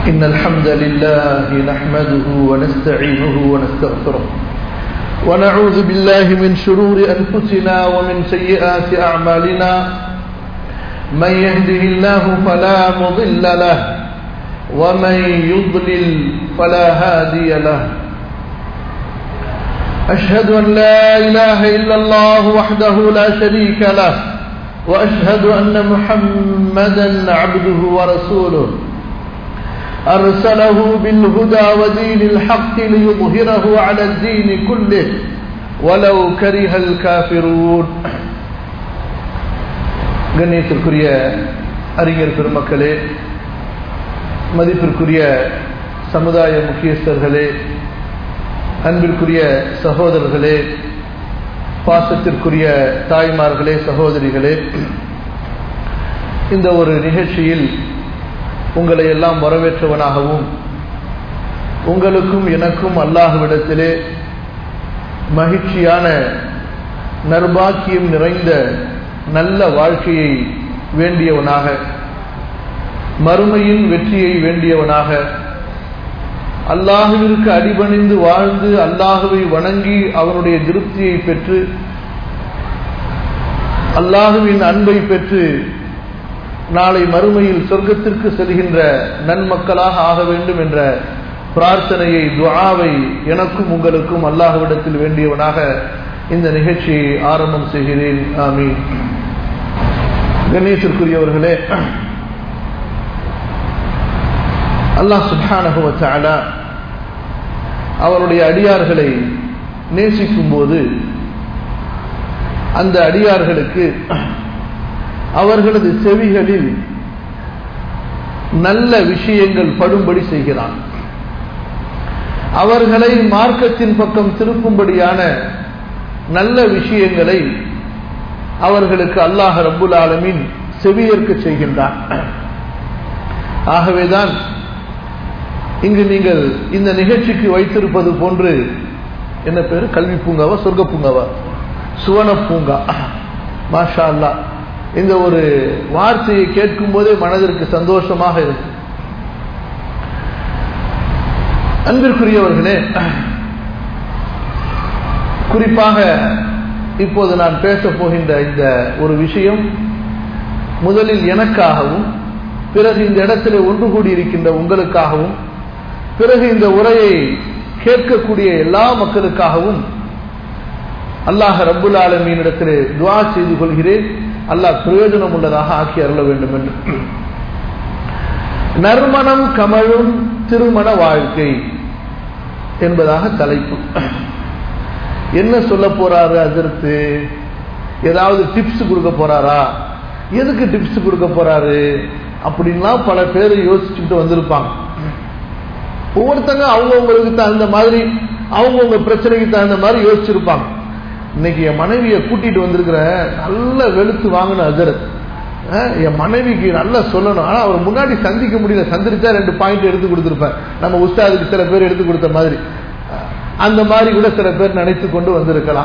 إن الحمد لله نحمده ونستعينه ونستغفره ونعوذ بالله من شرور أنفسنا ومن سيئات أعمالنا من يهده الله فلا مضل له ومن يضلل فلا هادي له أشهد أن لا إله إلا الله وحده لا شريك له وأشهد أن محمدا عبده ورسوله أرسله بالهدى ودين الحق ليظهره على الدين كله ولو كره الكافرون கண்ணியத்திற்குரிய அறிஞர் பெருமக்களே மதிப்பிற்குரிய சமுதாய முக்கியஸ்தர்களே அன்பிற்குரிய சகோதரர்களே பாசத்திற்குரிய தாய்மார்களே சகோதரிகளே இந்த ஒரு நிகழ்ச்சியில் உங்களை எல்லாம் வரவேற்றவனாகவும் உங்களுக்கும் எனக்கும் அல்லாஹுவிடத்திலே மகிழ்ச்சியான நர்பாக்கியம் நிறைந்த நல்ல வாழ்க்கையை வேண்டியவனாக மறுமையின் வெற்றியை வேண்டியவனாக அல்லாஹுவிற்கு அடிபணிந்து வாழ்ந்து அல்லாஹுவை வணங்கி அவனுடைய திருப்தியை பெற்று அல்லாஹுவின் அன்பை பெற்று நாளை மறுமையில் சொர்க்கத்திற்கு செல்கின்ற நன்மக்களாக ஆக வேண்டும் என்ற பிரார்த்தனையை துவாவை எனக்கும் உங்களுக்கும் அல்லாஹுவிடத்தில் வேண்டியவனாக இந்த நிகழ்ச்சியை ஆரம்பம் செய்கிறேன் ஆமீன் கணேசருக்குரியவர்களே அல்லாஹ் சுபானகுவச்சால அவருடைய அடியார்களை நேசிக்கும் போது அந்த அடியார்களுக்கு அவர்களது செவிகளில் நல்ல விஷயங்கள் படும்படி செய்கிறான் அவர்களை மார்க்கத்தின் பக்கம் திருப்பும்படியான நல்ல விஷயங்களை அவர்களுக்கு அல்லாஹ் ரப்புல் ஆலமின் செவியேற்க செய்கின்றான் ஆகவேதான் இங்கு நீங்கள் இந்த நிகழ்ச்சிக்கு வைத்திருப்பது போன்று என்ன பேரு கல்வி பூங்காவா சொர்க்க பூங்காவா சுவன பூங்கா மாஷா அல்லா இந்த ஒரு வார்த்தையை கேட்கும் போதே மனதிற்கு சந்தோஷமாக இருக்கு அன்பிற்குரியவர்களே குறிப்பாக இப்போது நான் பேச போகின்ற இந்த ஒரு விஷயம் முதலில் எனக்காகவும் பிறகு இந்த இடத்துல ஒன்று கூடியிருக்கின்ற உங்களுக்காகவும் பிறகு இந்த உரையை கேட்கக்கூடிய எல்லா மக்களுக்காகவும் அல்லாஹ் ரப்புல் ஆலமீனிடத்திலே துவா செய்து கொள்கிறேன் அல்லாஹ் பிரயோஜனம் உள்ளதாக ஆக்கி அருள வேண்டும் என்று நறுமணம் கமழும் திருமண வாழ்க்கை என்பதாக தலைப்பு என்ன சொல்ல போறாரு அதற்கு ஏதாவது டிப்ஸ் கொடுக்க போறாரா எதுக்கு டிப்ஸ் கொடுக்க போறாரு அப்படின்லாம் பல பேர் யோசிச்சுட்டு வந்திருப்பாங்க ஒவ்வொருத்தங்க அவங்கவுங்களுக்கு தகுந்த மாதிரி அவங்கவுங்க பிரச்சனைக்கு தகுந்த மாதிரி யோசிச்சிருப்பாங்க இன்னைக்கு என் மனைவியை கூட்டிட்டு வந்திருக்கிற நல்ல வெளுத்து வாங்கின அஜரத் என் மனைவிக்கு நல்லா சொல்லணும் ஆனா அவர் முன்னாடி சந்திக்க முடியல சந்திரிச்சா ரெண்டு பாயிண்ட் எடுத்து கொடுத்துருப்பேன் நம்ம உஸ்தாதுக்கு சில பேர் எடுத்து கொடுத்த மாதிரி அந்த மாதிரி கூட சில பேர் நினைத்து கொண்டு வந்திருக்கலாம்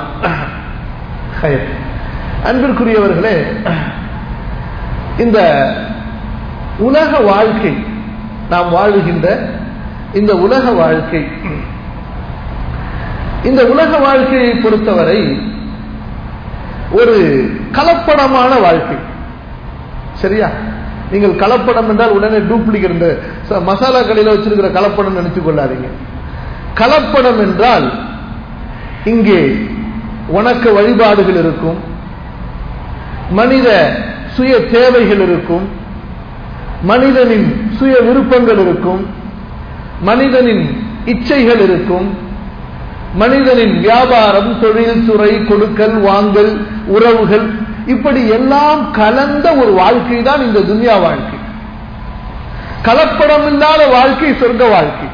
அன்பிற்குரியவர்களே இந்த உலக வாழ்க்கை நாம் வாழுகின்ற இந்த உலக வாழ்க்கை இந்த உலக வாழ்க்கையை பொறுத்தவரை ஒரு கலப்படமான வாழ்க்கை சரியா நீங்கள் கலப்படம் என்றால் உடனே டூப்ளிகேட் மசாலா கடையில் வச்சிருக்கிற கலப்படம் நினைத்துக் கொள்ளாதீங்க கலப்படம் என்றால் இங்கே உனக்க வழிபாடுகள் இருக்கும் மனித சுய தேவைகள் இருக்கும் மனிதனின் சுய விருப்பங்கள் இருக்கும் மனிதனின் இச்சைகள் இருக்கும் மனிதனின் வியாபாரம் தொழில் துறை கொடுக்கல் வாங்கல் உறவுகள் இப்படி எல்லாம் கலந்த ஒரு வாழ்க்கை தான் இந்த துன்யா வாழ்க்கை கலப்படம் இல்லாத வாழ்க்கை சொர்க்க வாழ்க்கை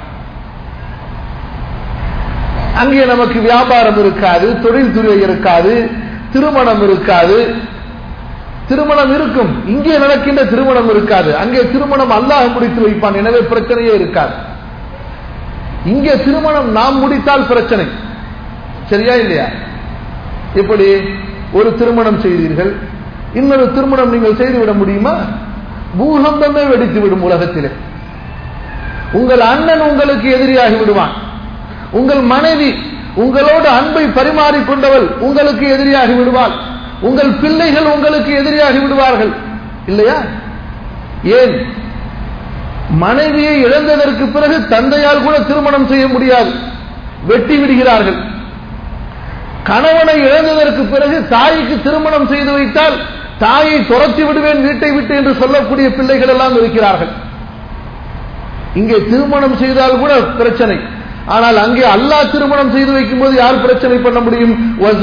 அங்கே நமக்கு வியாபாரம் இருக்காது தொழில் துறை இருக்காது திருமணம் இருக்காது திருமணம் இருக்கும் இங்கே நடக்கின்ற திருமணம் இருக்காது அங்கே திருமணம் அல்லாஹ் முடித்து வைப்பான் எனவே பிரச்சனையே இருக்காது இங்கே திருமணம் நாம் முடித்தால் பிரச்சனை சரியா இல்லையா எப்படி ஒரு திருமணம் செய்தீர்கள் இன்னொரு திருமணம் நீங்கள் செய்துவிட முடியுமா பூகம்பமே வெடித்து விடும் உலகத்திலே உங்கள் அண்ணன் உங்களுக்கு எதிரியாகி விடுவான் உங்கள் மனைவி உங்களோடு அன்பை பரிமாறிக்கொண்டவள் உங்களுக்கு எதிரியாகி விடுவாள் உங்கள் பிள்ளைகள் உங்களுக்கு எதிரியாகி விடுவார்கள் இல்லையா ஏன் மனைவியை இழந்ததற்கு பிறகு தந்தையால் கூட திருமணம் செய்ய முடியாது வெட்டி விடுகிறார்கள் கணவனை இழந்ததற்கு பிறகு தாய்க்கு திருமணம் செய்து வைத்தால் தாயை துரத்தி விடுவேன் வீட்டை விட்டு என்று சொல்லக்கூடிய பிள்ளைகள் எல்லாம் இருக்கிறார்கள் இங்கே திருமணம் செய்தால் கூட பிரச்சனை ஆனால் அங்கே அல்லாஹ் திருமணம் செய்து வைக்கும் போது யார் பிரச்சனை பண்ண முடியும்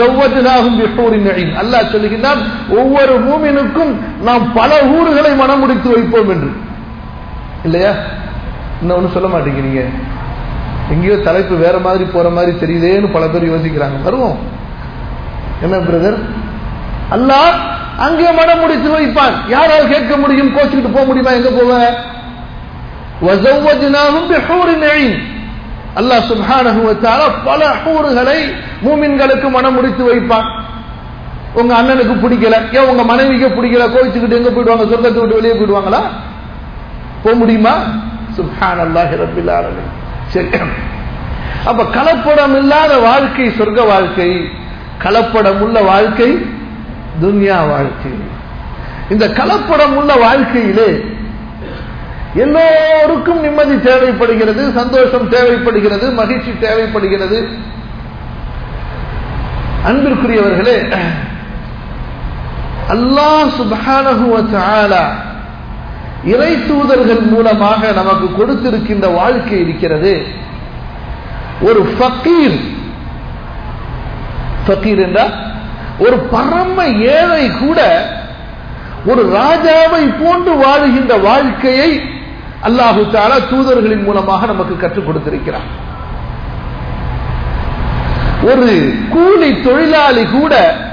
அல்லாஹ் சொல்லுகின்றான் ஒவ்வொரு மூமினுக்கும் நாம் பல ஊர்களை மனமுடித்து வைப்போம் என்று இல்லையா இன்னொன்னு சொல்ல மாட்டேங்கிறீங்க எங்கேயோ தலைப்பு வேற மாதிரி போற மாதிரி தெரியுதேன்னு பல பேர் யோசிக்கிறாங்க வருவோம் என்ன பிரதர் அல்லாஹ் அங்கே மனம் முடித்து வைப்பான் யாரால் கேட்க முடியும் கோச்சுக்கிட்டு போக முடியுமா எங்க போவேன் அல்லாஹ் சுப்ஹானஹு வ தஆலா பல ஹூறுகளை மூமின்களுக்கு மனம் முடித்து வைப்பான் உங்க அண்ணனுக்கு பிடிக்கல ஏன் உங்க மனைவிக்கு பிடிக்கல கோவிச்சுக்கிட்டு எங்க போயிடுவாங்க சொர்க்கத்தை விட்டு வெளியே போயிடுவாங்களா போக முடியுமா சுப்ஹான் அல்லாஹி ரப்பில் ஆலமீன் சரி அப்ப கலப்படம் இல்லாத வாழ்க்கை சொர்க்க வாழ்க்கை கலப்படம் உள்ள வாழ்க்கை துன்யா வாழ்க்கை இந்த கலப்படம் உள்ள வாழ்க்கையிலே எல்லோருக்கும் நிம்மதி தேவைப்படுகிறது சந்தோஷம் தேவைப்படுகிறது மகிழ்ச்சி தேவைப்படுகிறது அன்பிற்குரியவர்களே அல்லாஹ் சுபானகுவ இறை தூதர்கள் மூலமாக நமக்கு கொடுத்திருக்கின்ற வாழ்க்கை இருக்கிறது ஒரு ஃபக்கீர் ஃபக்கீர் என்றால் ஒரு பரம ஏழை கூட ஒரு ராஜாவை போன்று வாழுகின்ற வாழ்க்கையை அல்லாஹு தாலா தூதர்களின் மூலமாக நமக்கு கற்றுக் கொடுத்திருக்கிறார் ஒரு கூலி தொழிலாளி கூட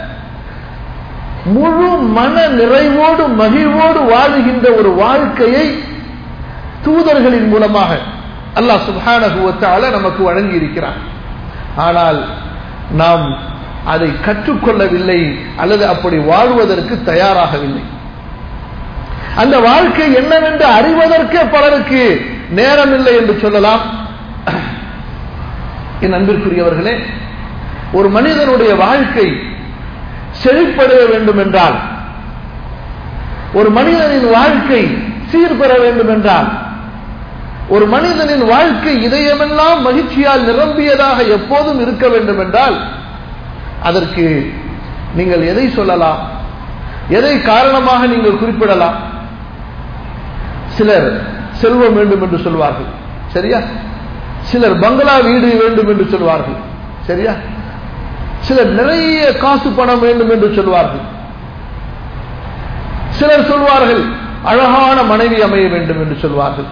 முழு மன நிறைவோடு மகிழ்வோடு வாழுகின்ற ஒரு வாழ்க்கையை தூதர்களின் மூலமாக அல்லாஹ் சுபானகுவத்தால நமக்கு வழங்கி இருக்கிறார் ஆனால் நாம் அதை கற்றுக்கொள்ளவில்லை அல்லது அப்படி வாழ்வதற்கு தயாராகவில்லை அந்த வாழ்க்கை என்னவென்று அறிவதற்கே பலருக்கு நேரம் இல்லை என்று சொல்லலாம் என் அன்பிற்குரியவர்களே ஒரு மனிதனுடைய வாழ்க்கை செழிப்படைய வேண்டும் என்றால் ஒரு மனிதனின் வாழ்க்கை சீர்பெற வேண்டும் என்றால் ஒரு மனிதனின் வாழ்க்கை இதயமெல்லாம் மகிழ்ச்சியால் நிரம்பியதாக எப்போதும் இருக்க வேண்டும் என்றால் அதற்கு நீங்கள் எதை சொல்லலாம் எதை காரணமாக நீங்கள் குறிப்பிடலாம் சிலர் செல்வம் வேண்டும் என்று சொல்வார்கள் சரியா சிலர் பங்களா வீடு வேண்டும் என்று சொல்வார்கள் சரியா சிலர் நிறைய காசு பணம் வேண்டும் என்று சொல்வார்கள் சிலர் சொல்வார்கள் அழகான மனைவி அமைய வேண்டும் என்று சொல்வார்கள்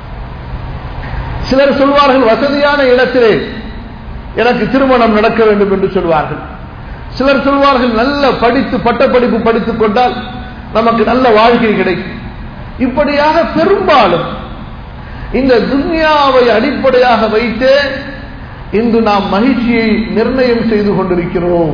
சிலர் சொல்வார்கள் வசதியான இடத்திலே எனக்கு திருமணம் நடக்க வேண்டும் என்று சொல்வார்கள் சிலர் சொல்வார்கள் நல்ல படித்து பட்டப்படிப்பு படித்துக் கொண்டால் நமக்கு நல்ல வாழ்க்கை கிடைக்கும் இப்படியாக பெரும்பாலும் இந்த துன்யாவை அடிப்படையாக வைத்தே இன்று நாம் மகிழ்ச்சியை நிர்ணயம் செய்து கொண்டிருக்கிறோம்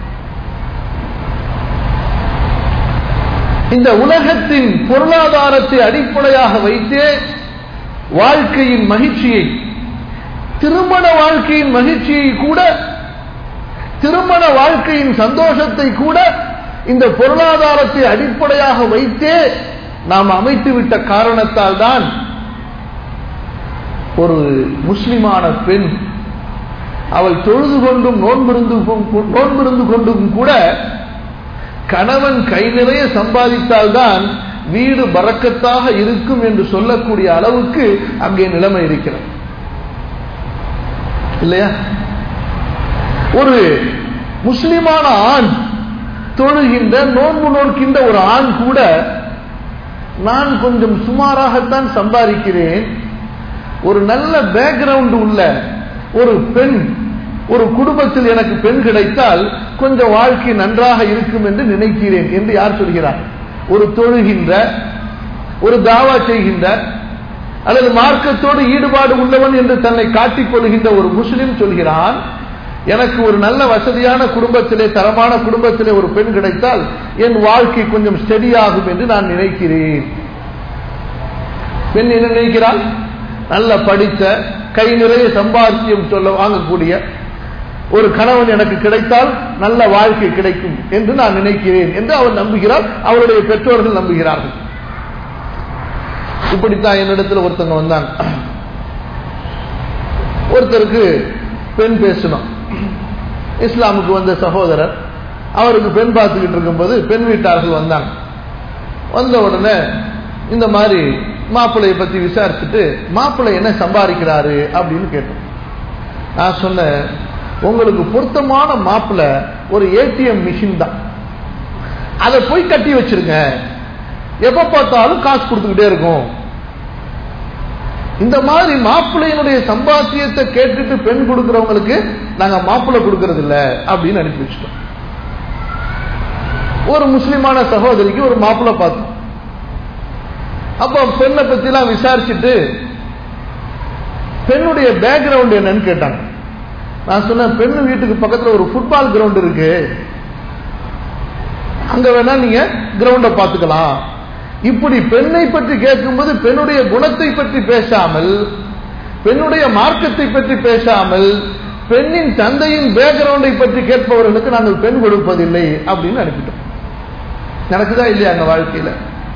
இந்த உலகத்தின் பொருளாதாரத்தை அடிப்படையாக வைத்தே வாழ்க்கையின் மகிழ்ச்சியை திருமண வாழ்க்கையின் மகிழ்ச்சியை கூட திருமண வாழ்க்கையின் சந்தோஷத்தை கூட இந்த பொருளாதாரத்தை அடிப்படையாக வைத்தே நாம் அமைத்துவிட்ட காரணத்தால் தான் ஒரு முஸ்லிமான பெண் அவள் தொழுது கொண்டும் நோன்பிருந்து நோன்பிருந்து கொண்டும் கூட கணவன் கை நிறைய சம்பாதித்தால்தான் வீடு பறக்கத்தாக இருக்கும் என்று சொல்லக்கூடிய அளவுக்கு அங்கே நிலைமை இருக்கிறது இல்லையா ஒரு முஸ்லிமான ஆண் தொழுகின்ற நோன்பு நோக்கின்ற ஒரு ஆண் கூட நான் கொஞ்சம் சுமாராகத்தான் சம்பாதிக்கிறேன் ஒரு நல்ல பேக்ரவுண்ட் உள்ள ஒரு பெண் ஒரு குடும்பத்தில் எனக்கு பெண் கிடைத்தால் கொஞ்சம் வாழ்க்கை நன்றாக இருக்கும் என்று நினைக்கிறேன் என்று யார் சொல்கிறார் ஒரு தொழுகின்ற ஒரு தாவா செய்கின்ற அல்லது மார்க்கத்தோடு ஈடுபாடு உள்ளவன் என்று தன்னை காட்டிக் கொள்கின்ற ஒரு முஸ்லிம் சொல்கிறான் எனக்கு ஒரு நல்ல வசதியான குடும்பத்திலே தரமான குடும்பத்திலே ஒரு பெண் கிடைத்தால் என் வாழ்க்கை கொஞ்சம் ஸ்டெடியாகும் என்று நான் நினைக்கிறேன் பெண் என்ன நினைக்கிறாள் நல்ல படித்த கை நிறைய சம்பாத்தியம் சொல்ல வாங்கக்கூடிய ஒரு கணவன் எனக்கு கிடைத்தால் நல்ல வாழ்க்கை கிடைக்கும் என்று நான் நினைக்கிறேன் என்று அவள் நம்புகிறார் அவருடைய பெற்றோர்கள் நம்புகிறார்கள் இப்படித்தான் என்னிடத்தில் ஒருத்தங்க வந்தாங்க ஒருத்தருக்கு பெண் பேசணும் இஸ்லாமுக்கு வந்த சகோதரர் அவருக்கு பெண் பார்த்துக்கிட்டு இருக்கும்போது பெண் வீட்டார்கள் வந்தாங்க வந்த உடனே இந்த மாதிரி மாப்பிள்ளையை பத்தி விசாரிச்சுட்டு மாப்பிள்ளை என்ன சம்பாதிக்கிறாரு அப்படின்னு கேட்டோம் நான் சொன்னேன் உங்களுக்கு பொருத்தமான மாப்பிள்ளை ஒரு ஏடிஎம் மிஷின் தான் அதை போய் கட்டி வச்சிருங்க எப்ப பார்த்தாலும் காசு கொடுத்துக்கிட்டே இருக்கும் இந்த மாதிரி மாப்பிள்ளையினுடைய சம்பாத்தியத்தை கேட்டுட்டு பெண் கொடுக்கிறவங்களுக்கு நாங்க மாப்பிள்ளை கொடுக்கறது இல்ல அப்படின்னு அனுப்பி வச்சிட்டோம் ஒரு முஸ்லிமான சகோதரிக்கு ஒரு மாப்பிள்ளை பார்த்தோம் அப்ப பெண்ணை பத்தி எல்லாம் விசாரிச்சுட்டு பெண்ணுடைய பேக்ரவுண்ட் என்னன்னு கேட்டாங்க நான் சொன்னேன் பெண்ணு வீட்டுக்கு பக்கத்துல ஒரு ஃபுட்பால் கிரவுண்ட் இருக்கு அங்க வேணா நீங்க கிரவுண்ட பாத்துக்கலாம் இப்படி பெண்ணை பற்றி கேட்கும்போது பெண்ணுடைய குணத்தை பற்றி பேசாமல் பெண்ணுடைய மார்க்கத்தை பற்றி பேசாமல் பெண்ணின் தந்தையின் பேக்ரவுண்டை பற்றி கேட்பவர்களுக்கு நாங்கள் பெண் கொடுப்பதில்லை அப்படின்னு அனுப்பிட்டோம் நடக்குதா இல்லையா அங்க வாழ்க்கையில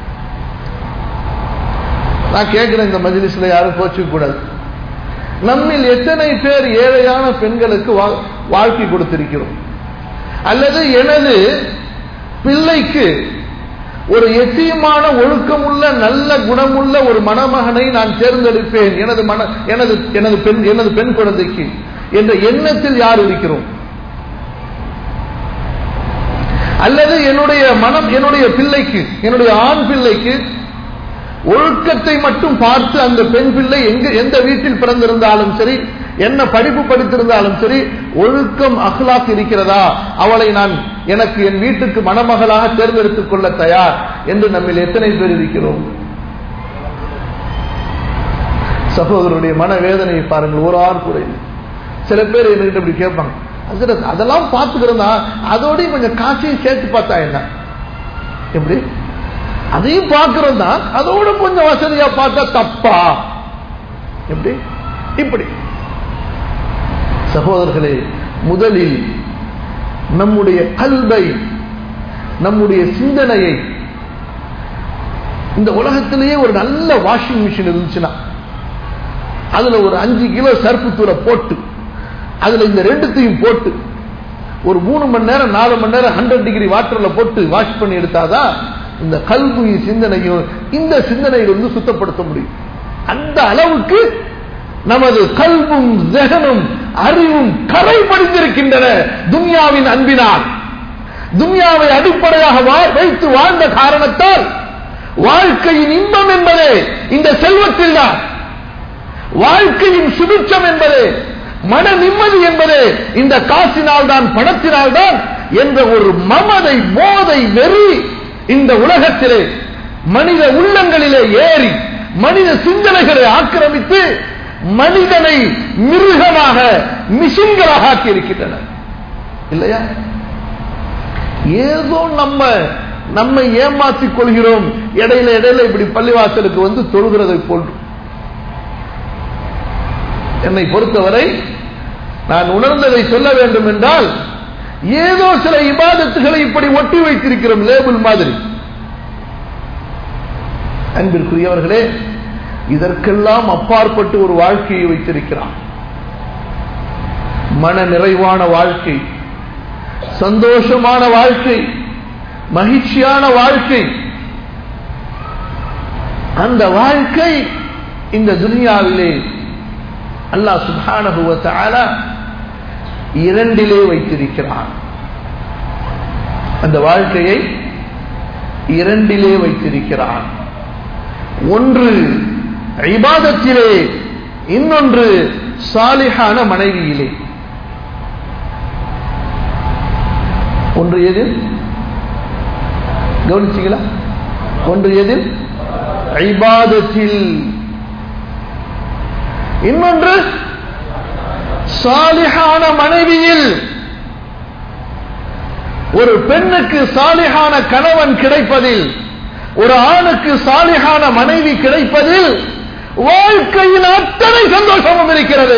நான் கேட்கிறேன் இந்த மஜிலிஸ்ல யாரும் கோச்சிக்க கூடாது நம்மில் எத்தனை பேர் ஏழையான பெண்களுக்கு வாழ்க்கை கொடுத்திருக்கிறோம் அல்லது எனது பிள்ளைக்கு ஒரு எத்தியமான ஒழுக்கமுள்ள நல்ல குணமுள்ள ஒரு மணமகனை நான் தேர்ந்தெடுப்பேன் எனது மன எனது எனது பெண் எனது பெண் குழந்தைக்கு என்ற எண்ணத்தில் யார் இருக்கிறோம் அல்லது என்னுடைய மனம் என்னுடைய பிள்ளைக்கு என்னுடைய ஆண் பிள்ளைக்கு ஒழுக்கத்தை மட்டும் பார்த்து அந்த பெண் பிள்ளை எங்க எந்த வீட்டில் பிறந்திருந்தாலும் சரி என்ன படிப்பு படித்திருந்தாலும் சரி ஒழுக்கம் அஹ்லாக் இருக்கிறதா அவளை நான் எனக்கு என் வீட்டுக்கு மணமகளாக தேர்ந்தெடுத்துக் கொள்ள தயார் என்று நம்மில் எத்தனை பேர் இருக்கிறோம் சகோதரருடைய மனவேதனையை பாருங்கள் ஒரு ஆறு கூட சில பேர் என்கிட்ட இப்படி கேட்பாங்க அதெல்லாம் பார்த்துக்கிறதா அதோடய கொஞ்சம் காசையும் சேர்த்து பார்த்தா என்ன எப்படி அதையும் பார்க்கிறோம் தான் அதோட கொஞ்சம் வசதியா பார்த்தா தப்பா எப்படி இப்படி சகோதரர்களே முதலில் நம்முடைய கல்வை நம்முடைய சிந்தனையை இந்த உலகத்திலேயே ஒரு நல்ல வாஷிங் மிஷின் இருந்துச்சுன்னா அதுல ஒரு அஞ்சு கிலோ சர்ப்பு தூரை போட்டு அதுல இந்த ரெண்டுத்தையும் போட்டு ஒரு மூணு மணி நேரம் நாலு மணி நேரம் ஹண்ட்ரட் டிகிரி வாட்டர்ல போட்டு வாஷ் பண்ணி எடுத்தாதான் இந்த கல்வி சிந்தனையும் இந்த சிந்தனையிலிருந்து சுத்தப்படுத்த முடியும் அந்த அளவுக்கு நமது கல்வும் ஜெகனும் அறிவும் கரை படிந்திருக்கின்றன துன்யாவின் அன்பினால் துன்யாவை அடிப்படையாக வைத்து வாழ்ந்த காரணத்தால் வாழ்க்கையின் இன்பம் என்பதே இந்த செல்வத்தில் தான் வாழ்க்கையின் சுபிச்சம் என்பதே மன நிம்மதி என்பதே இந்த காசினால் தான் பணத்தினால் தான் என்ற ஒரு மமதை போதை வெறி இந்த உலகத்திலே மனித உள்ளங்களிலே ஏறி மனித சிந்தனைகளை ஆக்கிரமித்து மனிதனை மிருகமாக மிஷின்களாக ஆக்கி இருக்கின்றன இல்லையா ஏதோ நம்ம நம்மை ஏமாற்றிக் கொள்கிறோம் இடையில இடையில இப்படி பள்ளிவாசலுக்கு வந்து தொழுகிறதை போன்று என்னை பொறுத்தவரை நான் உணர்ந்ததை சொல்ல வேண்டும் என்றால் ஏதோ சில இபாதத்துகளை இப்படி ஒட்டி வைத்திருக்கிறோம் லேபிள் மாதிரி அன்பிற்குரியவர்களே இதற்கெல்லாம் அப்பாற்பட்டு ஒரு வாழ்க்கையை வைத்திருக்கிறான் மன நிறைவான வாழ்க்கை சந்தோஷமான வாழ்க்கை மகிழ்ச்சியான வாழ்க்கை அந்த வாழ்க்கை இந்த துனியாவிலே அல்லாஹ் சுபானுவத்தால இரண்டிலே வைத்திருக்கிறான் அந்த வாழ்க்கையை இரண்டிலே வைத்திருக்கிறான் ஒன்று இபாதத்திலே இன்னொன்று சாலிஹான மனைவியிலே ஒன்று எது கவனிச்சீங்களா ஒன்று எது ஐபாதத்தில் இன்னொன்று சாலிஹான மனைவியில் ஒரு பெண்ணுக்கு சாலிஹான கணவன் கிடைப்பதில் ஒரு ஆணுக்கு சாலிஹான மனைவி கிடைப்பதில் வாழ்க்கையில் அத்தனை சந்தோஷமும் இருக்கிறது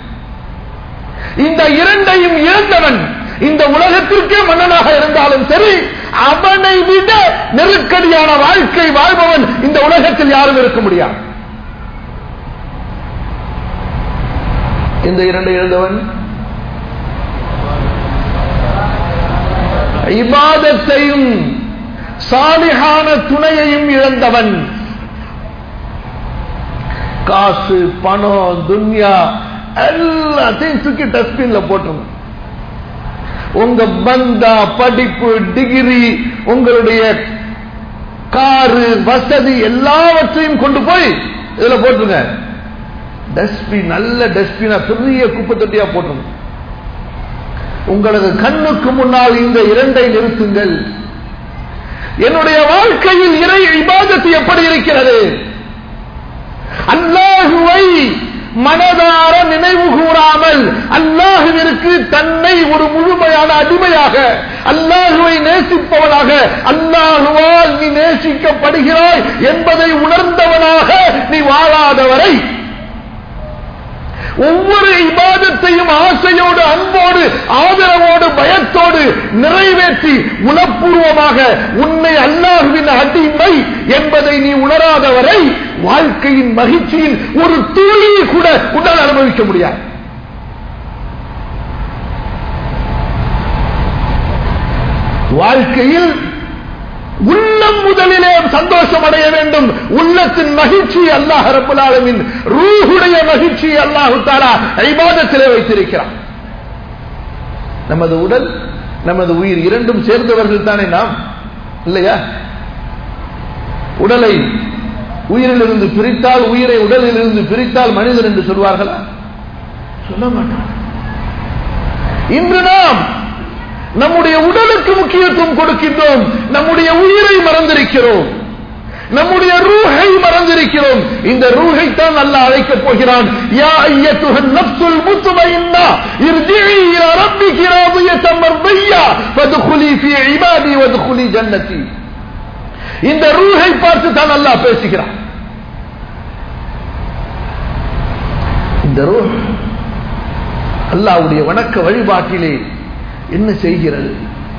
இந்த இரண்டையும் இழந்தவன் இந்த உலகத்திற்கே மன்னனாக இருந்தாலும் சரி அவனை விட நெருக்கடியான வாழ்க்கை வாழ்பவன் இந்த உலகத்தில் யாரும் இருக்க முடியாது இந்த இரண்டை இழந்தவன் இபாதத்தையும் சாலிகான துணையையும் இழந்தவன் காசு பணம் துன்யா எல்லாத்தையும் தூக்கி டஸ்ட்பின்ல போட்டுருங்க உங்க பந்தா படிப்பு டிகிரி உங்களுடைய காரு வசதி எல்லாவற்றையும் கொண்டு போய் இதுல போட்டுருங்க டஸ்ட்பின் நல்ல டஸ்ட்பினா பெரிய குப்பை தொட்டியா போட்டுருங்க உங்களது கண்ணுக்கு முன்னால் இந்த இரண்டை நிறுத்துங்கள் என்னுடைய வாழ்க்கையில் இறை இபாதத்து எப்படி இருக்கிறது அல்லாஹுவை மனதார நினைவு கூறாமல் அல்லாஹுவிற்கு தன்னை ஒரு முழுமையான அடிமையாக அல்லாஹுவை நேசிப்பவனாக அல்லாஹுவால் நீ நேசிக்கப்படுகிறாய் என்பதை உணர்ந்தவனாக நீ வாழாதவரை ஒவ்வொரு இபாதத்தையும் ஆசையோடு அன்போடு ஆதரவோடு பயத்தோடு நிறைவேற்றி உணப்பூர்வமாக உன்னை அல்லாஹுவின் அடிமை என்பதை நீ உணராதவரை வாழ்க்கையின் மகிழ்ச்சியில் ஒரு துளியை கூட உன்னால் அனுபவிக்க முடியாது வாழ்க்கையில் உள்ளம் முதலிலே சந்தோஷம் அடைய வேண்டும் உள்ளத்தின் மகிழ்ச்சி அல்லாஹ் ரபுல் ஆலமின் ரூஹுடைய மகிழ்ச்சி அல்லாஹு தாலா ஐபாதத்திலே வைத்திருக்கிறான் நமது உடல் நமது உயிர் இரண்டும் சேர்ந்தவர்கள் தானே நாம் இல்லையா உடலை உயிரிலிருந்து பிரித்தால் உயிரை உடலில் இருந்து பிரித்தால் மனிதன் என்று சொல்வார்களா சொல்ல மாட்டார் இன்று நாம் நம்முடைய உடலுக்கு முக்கியத்துவம் கொடுக்கின்றோம் நம்முடைய உயிரை மறந்திருக்கிறோம் நம்முடைய ரூஹை மறந்திருக்கிறோம் இந்த ரூஹை தான் அல்ல அழைக்கப் போகிறான் யா ஐயத்துஹன் நஃப்ஸுல் முத்மஇன்னா இர்ஜிஇ இலா ரப்பிகி ராதியத்தன் மர்தியா ஃபத்குலி ஃபீ இபாதி வத்குலி ஜன்னதி இந்த ரூஹை பார்த்து தான் அல்லாஹ் பேசுகிறான் இந்த ரூஹ் அல்லாஹ்வுடைய வணக்க வழிபாட்டிலே என்ன செய்கிறது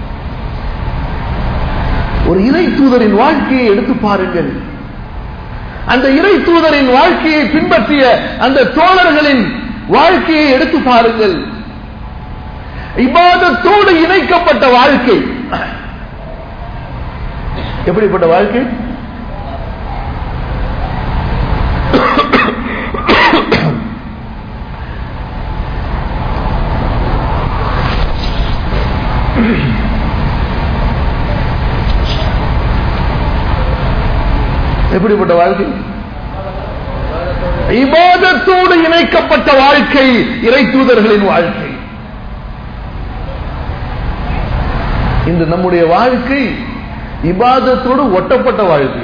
ஒரு இறை தூதரின் வாழ்க்கையை எடுத்து பாருங்கள் அந்த இறை தூதரின் வாழ்க்கையை பின்பற்றிய அந்த தோழர்களின் வாழ்க்கையை எடுத்து பாருங்கள் இபாதத்தோடு இணைக்கப்பட்ட வாழ்க்கை எப்படிப்பட்ட வாழ்க்கை எப்படிப்பட்ட வாழ்க்கை இபாதத்தோடு இணைக்கப்பட்ட வாழ்க்கை இறை தூதர்களின் வாழ்க்கை இன்று நம்முடைய வாழ்க்கை இபாதத்தோடு ஒட்டப்பட்ட வாழ்க்கை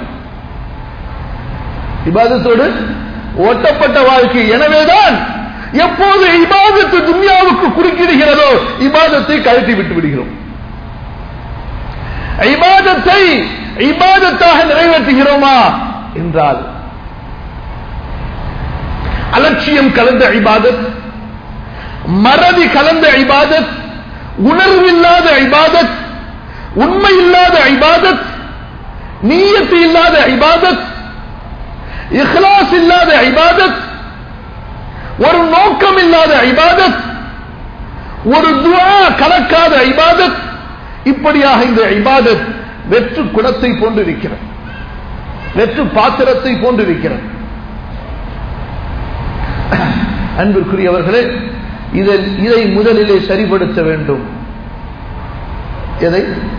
இபாதத்தோடு ஒட்டப்பட்ட வாழ்க்கை எனவேதான் எப்போது இபாதத்து துன்யாவுக்கு குறுக்கிடுகிறதோ இபாதத்தை கழட்டி விட்டு விடுகிறோம் இபாதத்தை இபாதத்தாக நிறைவேற்றுகிறோமா என்றால் அலட்சியம் கலந்த இபாதத் மறதி கலந்த இபாதத் உணர்வில்லாத இபாதத் உண்மை இல்லாத இபாதத் நீயத்து இல்லாத இபாதத் இஹ்லாஸ் இல்லாத இபாதத் ஒரு நோக்கம் இல்லாத இபாதத் ஒரு துவா கலக்காத இபாதத் இப்படியாக இந்த இபாதத் வெற்று குடத்தை போன்றிருக்கிறது வெற்று பாத்திரத்தை போன்றிருக்கிறது அன்பிற்குரியவர்களே இதில் இதை முதலிலே சரிபடுத்த வேண்டும் எதை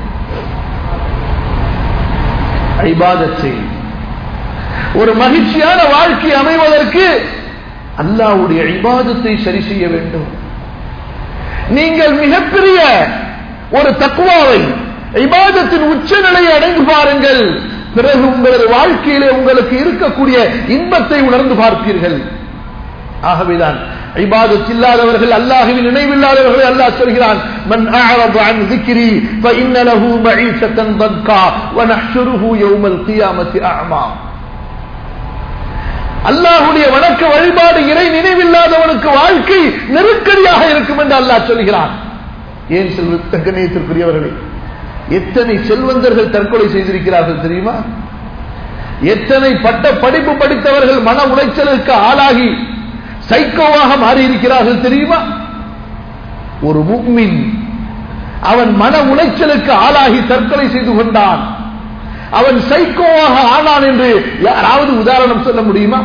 ஐபாதத்தை ஒரு மகிழ்ச்சியான வாழ்க்கை அமைவதற்கு அல்லாவுடைய ஐபாதத்தை சரி செய்ய வேண்டும் நீங்கள் மிகப்பெரிய ஒரு தக்குவாவை இபாதத்தின் உச்சநிலையை அடைந்து பாருங்கள் பிறகு உங்களது வாழ்க்கையிலே உங்களுக்கு இருக்கக்கூடிய இன்பத்தை உணர்ந்து பார்ப்பீர்கள் ஆகவேதான் இபாதத் இல்லாதவர்கள் அல்லாஹுவின் நினைவில்லாதவர்கள் அல்லாஹ் சொல்கிறான் மன் அஅரத அன் ذِكْرِي فإن له معيشة ضنكا ونحشره يوم القيامة أعمى அல்லாஹுடைய வணக்க வழிபாடு இறை நினைவில்லாதவனுக்கு வாழ்க்கை நெருக்கடியாக இருக்கும் என்று அல்லாஹ் சொல்கிறான் ஏன் செல்வ கண்ணியத்திற்குரியவர்களே எத்தனை செல்வந்தர்கள் தற்கொலை செய்திருக்கிறார்கள் தெரியுமா எத்தனை பட்ட படிப்பு படித்தவர்கள் மன உளைச்சலுக்கு ஆளாகி சைக்கோவாக மாறியிருக்கிறார்கள் தெரியுமா ஒரு முக்மின் அவன் மன உளைச்சலுக்கு ஆளாகி தற்கொலை செய்து கொண்டான் அவன் சைக்கோவாக ஆனான் என்று யாராவது உதாரணம் சொல்ல முடியுமா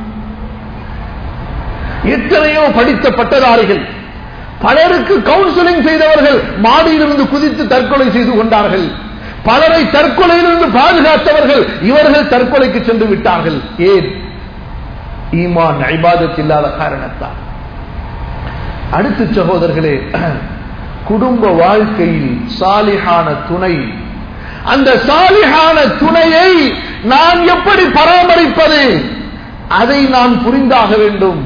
எத்தனையோ படித்த பட்டதாரிகள் பலருக்கு கவுன்சிலிங் செய்தவர்கள் மாடியிலிருந்து குதித்து தற்கொலை செய்து கொண்டார்கள் பலரை தற்கொலையிலிருந்து பாதுகாத்தவர்கள் இவர்கள் தற்கொலைக்கு சென்று விட்டார்கள் ஏன் ஈமான் ஐபாதத் இல்லாத காரணத்தால் அடுத்த சகோதரர்களே குடும்ப வாழ்க்கையில் சாலிஹான துணை அந்த சாலிஹான துணையை நான் எப்படி பராமரிப்பது அதை நான் புரிந்தாக வேண்டும்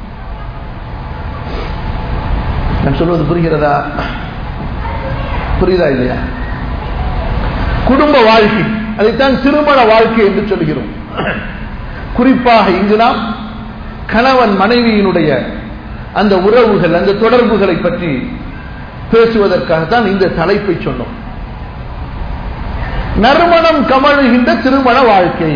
நான் சொல்வது புரிகிறதா புரியுதா இல்லையா குடும்ப வாழ்க்கை அதைத்தான் திருமண வாழ்க்கை என்று சொல்கிறோம் குறிப்பாக இங்கு நாம் கணவன் மனைவியினுடைய அந்த உறவுகள் அந்த தொடர்புகளை பற்றி பேசுவதற்காகத்தான் இந்த தலைப்பை சொன்னோம் நறுமணம் கமழுகின்ற திருமண வாழ்க்கை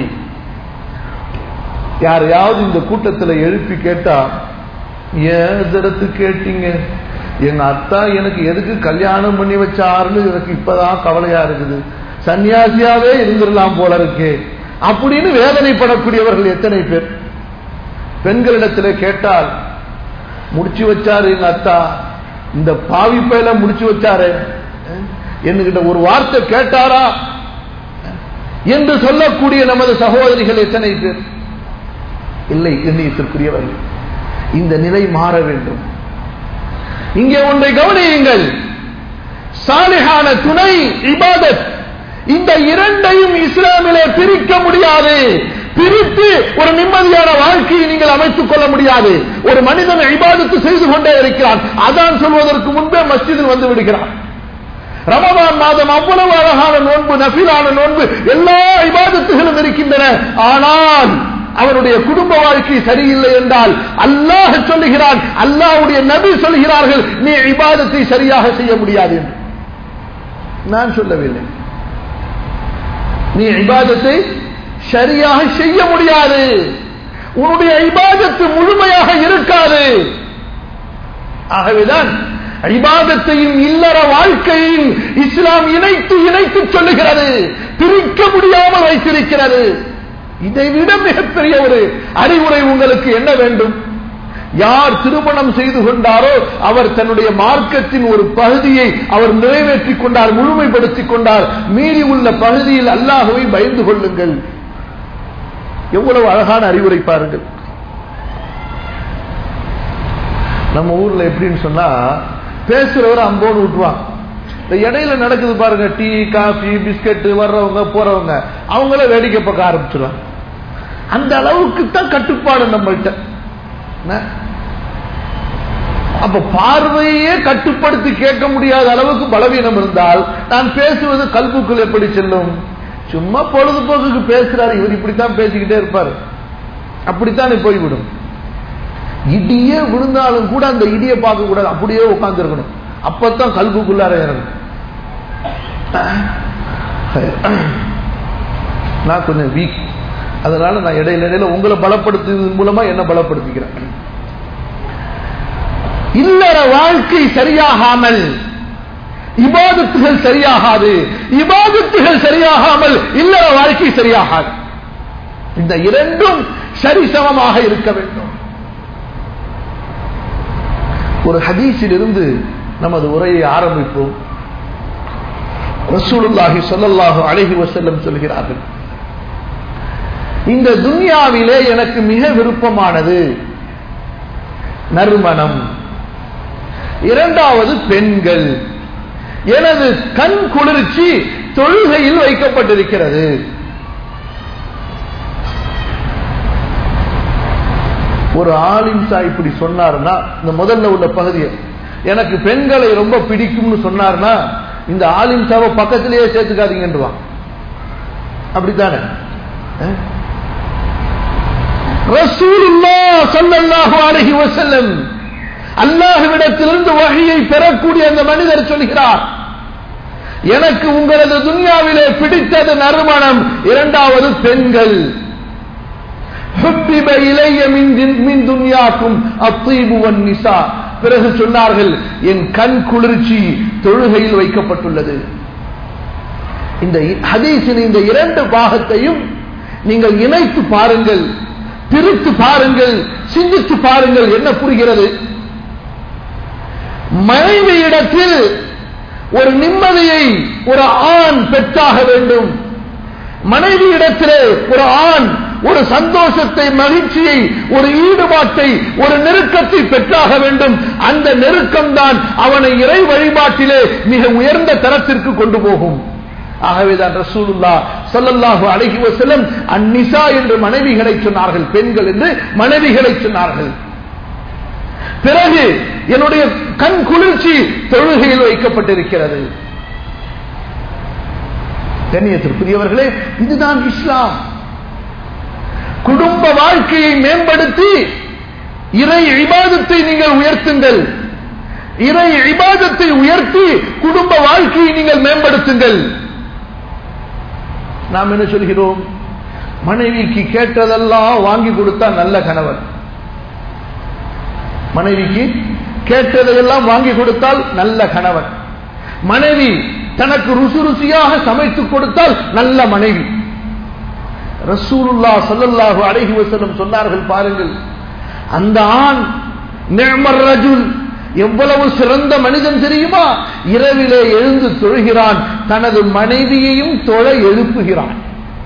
யாரையாவது இந்த கூட்டத்தில் எழுப்பி கேட்டா ஏன் இடத்து கேட்டீங்க எங்க அத்தா எனக்கு எதுக்கு கல்யாணம் பண்ணி வச்சாருன்னு எனக்கு இப்பதான் கவலையா இருக்குது சன்னியாசியாவே இருந்துடலாம் போல இருக்கே அப்படின்னு வேதனைப்படக்கூடியவர்கள் எத்தனை பேர் பெண்களிடத்தில் கேட்டால் முடிச்சு வச்சாரு எங்க அத்தா இந்த பாவி பயில முடிச்சு வச்சாரு என்கிட்ட ஒரு வார்த்தை கேட்டாரா என்று சொல்லக்கூடிய நமது சகோதரிகள் எத்தனை பேர் இல்லை எண்ணியத்திற்குரியவர்கள் இந்த நிலை மாற வேண்டும் இங்கே ஒன்றை கவனியுங்கள் சாலிஹான துணை இபாதத் இந்த இரண்டையும் இஸ்லாமிலே பிரிக்க முடியாது பிரித்து ஒரு நிம்மதியான வாழ்க்கையை நீங்கள் அமைத்துக் கொள்ள முடியாது ஒரு மனிதன் இபாதத்து செய்து கொண்டே இருக்கிறான் அதான் சொல்வதற்கு முன்பே மஸ்ஜிதில் வந்து விடுகிறான் ரமதான் மாதம் அவ்வளவு அழகான நோன்பு நபிலான நோன்பு எல்லா இபாதத்துகளும் இருக்கின்றன ஆனால் அவருடைய குடும்ப வாழ்க்கை சரியில்லை என்றால் அல்லாஹ் சொல்லுகிறான் அல்லாஹுடைய நபி சொல்கிறார்கள் நீ இபாதத்தை சரியாக செய்ய முடியாது என்று நான் சொல்லவில்லை நீ இபாதத்தை சரியாக செய்ய முடியாது உன்னுடைய இபாதத்து முழுமையாக இருக்காது ஆகவேதான் இபாதத்தையும் இல்லற வாழ்க்கையும் இஸ்லாம் இணைத்து இணைத்து சொல்லுகிறது பிரிக்க முடியாமல் வைத்திருக்கிறது இதை விட மிகப்பெரிய ஒரு அறிவுரை உங்களுக்கு என்ன வேண்டும் யார் திருமணம் செய்து கொண்டாரோ அவர் தன்னுடைய மார்க்கத்தின் ஒரு பகுதியை அவர் நிறைவேற்றிக் கொண்டார் முழுமைப்படுத்திக் கொண்டார் மீறி உள்ள பகுதியில் அல்லாஹுவை பயந்து கொள்ளுங்கள் எவ்வளவு அழகான அறிவுரை பாருங்கள் நம்ம ஊர்ல எப்படின்னு சொன்னா பேசுறவர் அம்போடு விட்டுருவான் இந்த இடையில நடக்குது பாருங்க டீ காஃபி பிஸ்கட் வர்றவங்க போறவங்க அவங்கள வேடிக்கை பார்க்க ஆரம்பிச்சிருவாங்க அந்த அளவுக்கு தான் கட்டுப்பாடு நம்மள்கிட்ட அப்ப பார்வையே கட்டுப்படுத்தி கேட்க முடியாத அளவுக்கு பலவீனம் இருந்தால் நான் பேசுவது கல்புக்குள் எப்படி செல்லும் சும்மா பொழுதுபோக்குக்கு பேசுறாரு இவர் இப்படித்தான் பேசிக்கிட்டே இருப்பாரு அப்படித்தான் போய்விடும் இடியே விழுந்தாலும் கூட அந்த இடியை பார்க்க கூடாது அப்படியே உட்கார்ந்து இருக்கணும் அப்பதான் கல்புக்குள்ளார இறங்கும் நான் கொஞ்சம் வீக் அதனால நான் இடையில இடையில உங்களை பலப்படுத்துவதன் மூலமா என்ன பலப்படுத்திக்கிறேன் இல்லற வாழ்க்கை சரியாகாமல் இபாதத்துகள் சரியாகாது இபாதத்துகள் சரியாகாமல் இல்லற வாழ்க்கை சரியாகாது இந்த இரண்டும் சரிசமமாக இருக்க வேண்டும் ஒரு ஹதீஸில் இருந்து நமது உரையை ஆரம்பிப்போம் ரசூலுல்லாஹி சொல்லல்லாஹு அழகி வசல்லம் சொல்கிறார்கள் இந்த துன்யாவிலே எனக்கு மிக விருப்பமானது நறுமணம் இரண்டாவது பெண்கள் எனது கண் குளிர்ச்சி தொழுகையில் வைக்கப்பட்டிருக்கிறது ஒரு ஆலிம்சா இப்படி சொன்னார்னா இந்த முதல்ல உள்ள பகுதியை எனக்கு பெண்களை ரொம்ப பிடிக்கும்னு சொன்னார்னா இந்த ஆலிம்சாவை பக்கத்திலேயே சேர்த்துக்காதீங்கன்றுவான் அப்படித்தானே ரசூலுல்லா ஸல்லல்லாஹு அலைஹி வஸல்லம் அல்லாஹ்விடத்திலிருந்து வகையை பெறக்கூடிய அந்த மனிதர் சொல்கிறார் எனக்கு உங்களது துன்யாவிலே பிடித்தது நறுமணம் இரண்டாவது பெண்கள் حُبِّبَ إِلَيَّ مِنْ دِن- مِنْ دُنْيَاكُمْ الطِّيبُ وَالنِّسَاء பிறகு சொன்னார்கள் என் கண் குளிர்ச்சி தொழுகையில் வைக்கப்பட்டுள்ளது இந்த ஹதீஸின் இந்த இரண்டு பாகத்தையும் நீங்கள் இணைத்து பாருங்கள் பிரித்து பாருங்கள் சிந்தித்து பாருங்கள் என்ன புரிகிறது மனைவியிடத்தில் ஒரு நிம்மதியை ஒரு ஆண் பெற்றாக வேண்டும் மனைவியிடத்திலே ஒரு ஆண் ஒரு சந்தோஷத்தை மகிழ்ச்சியை ஒரு ஈடுபாட்டை ஒரு நெருக்கத்தை பெற்றாக வேண்டும் அந்த நெருக்கம்தான் அவனை இறை வழிபாட்டிலே மிக உயர்ந்த தரத்திற்கு கொண்டு போகும் ஆகவேதான் ரசூலுல்லா ஸல்லல்லாஹு அலைஹி வஸல்லம் அந்நிசா என்று மனைவிகளை சொன்னார்கள் பெண்கள் என்று மனைவிகளை சொன்னார்கள் பிறகு என்னுடைய கண் குளிர்ச்சி தொழுகையில் வைக்கப்பட்டிருக்கிறது கண்ணியத்திற்குரியவர்களே இதுதான் இஸ்லாம் குடும்ப வாழ்க்கையை மேம்படுத்தி இறை இபாதத்தை நீங்கள் உயர்த்துங்கள் இறை இபாதத்தை உயர்த்தி குடும்ப வாழ்க்கையை நீங்கள் மேம்படுத்துங்கள் நாம் என்ன சொல்கிறோம் மனைவிக்கு கேட்டதெல்லாம் வாங்கி கொடுத்தா நல்ல கணவன் மனைவிக்கு கேட்டதையெல்லாம் வாங்கி கொடுத்தால் நல்ல கணவன் மனைவி தனக்கு ருசி ருசியாக சமைத்து கொடுத்தால் நல்ல மனைவி ரசூலுல்லா ஸல்லல்லாஹு அலைஹி வஸல்லம் சொன்னார்கள் பாருங்கள் அந்த ஆண் நிஅமர் ரஜுல் எவ்வளவு சிறந்த மனிதன் தெரியுமா இரவிலே எழுந்து தொழுகிறான் தனது மனைவியையும் தொழ எழுப்புகிறான்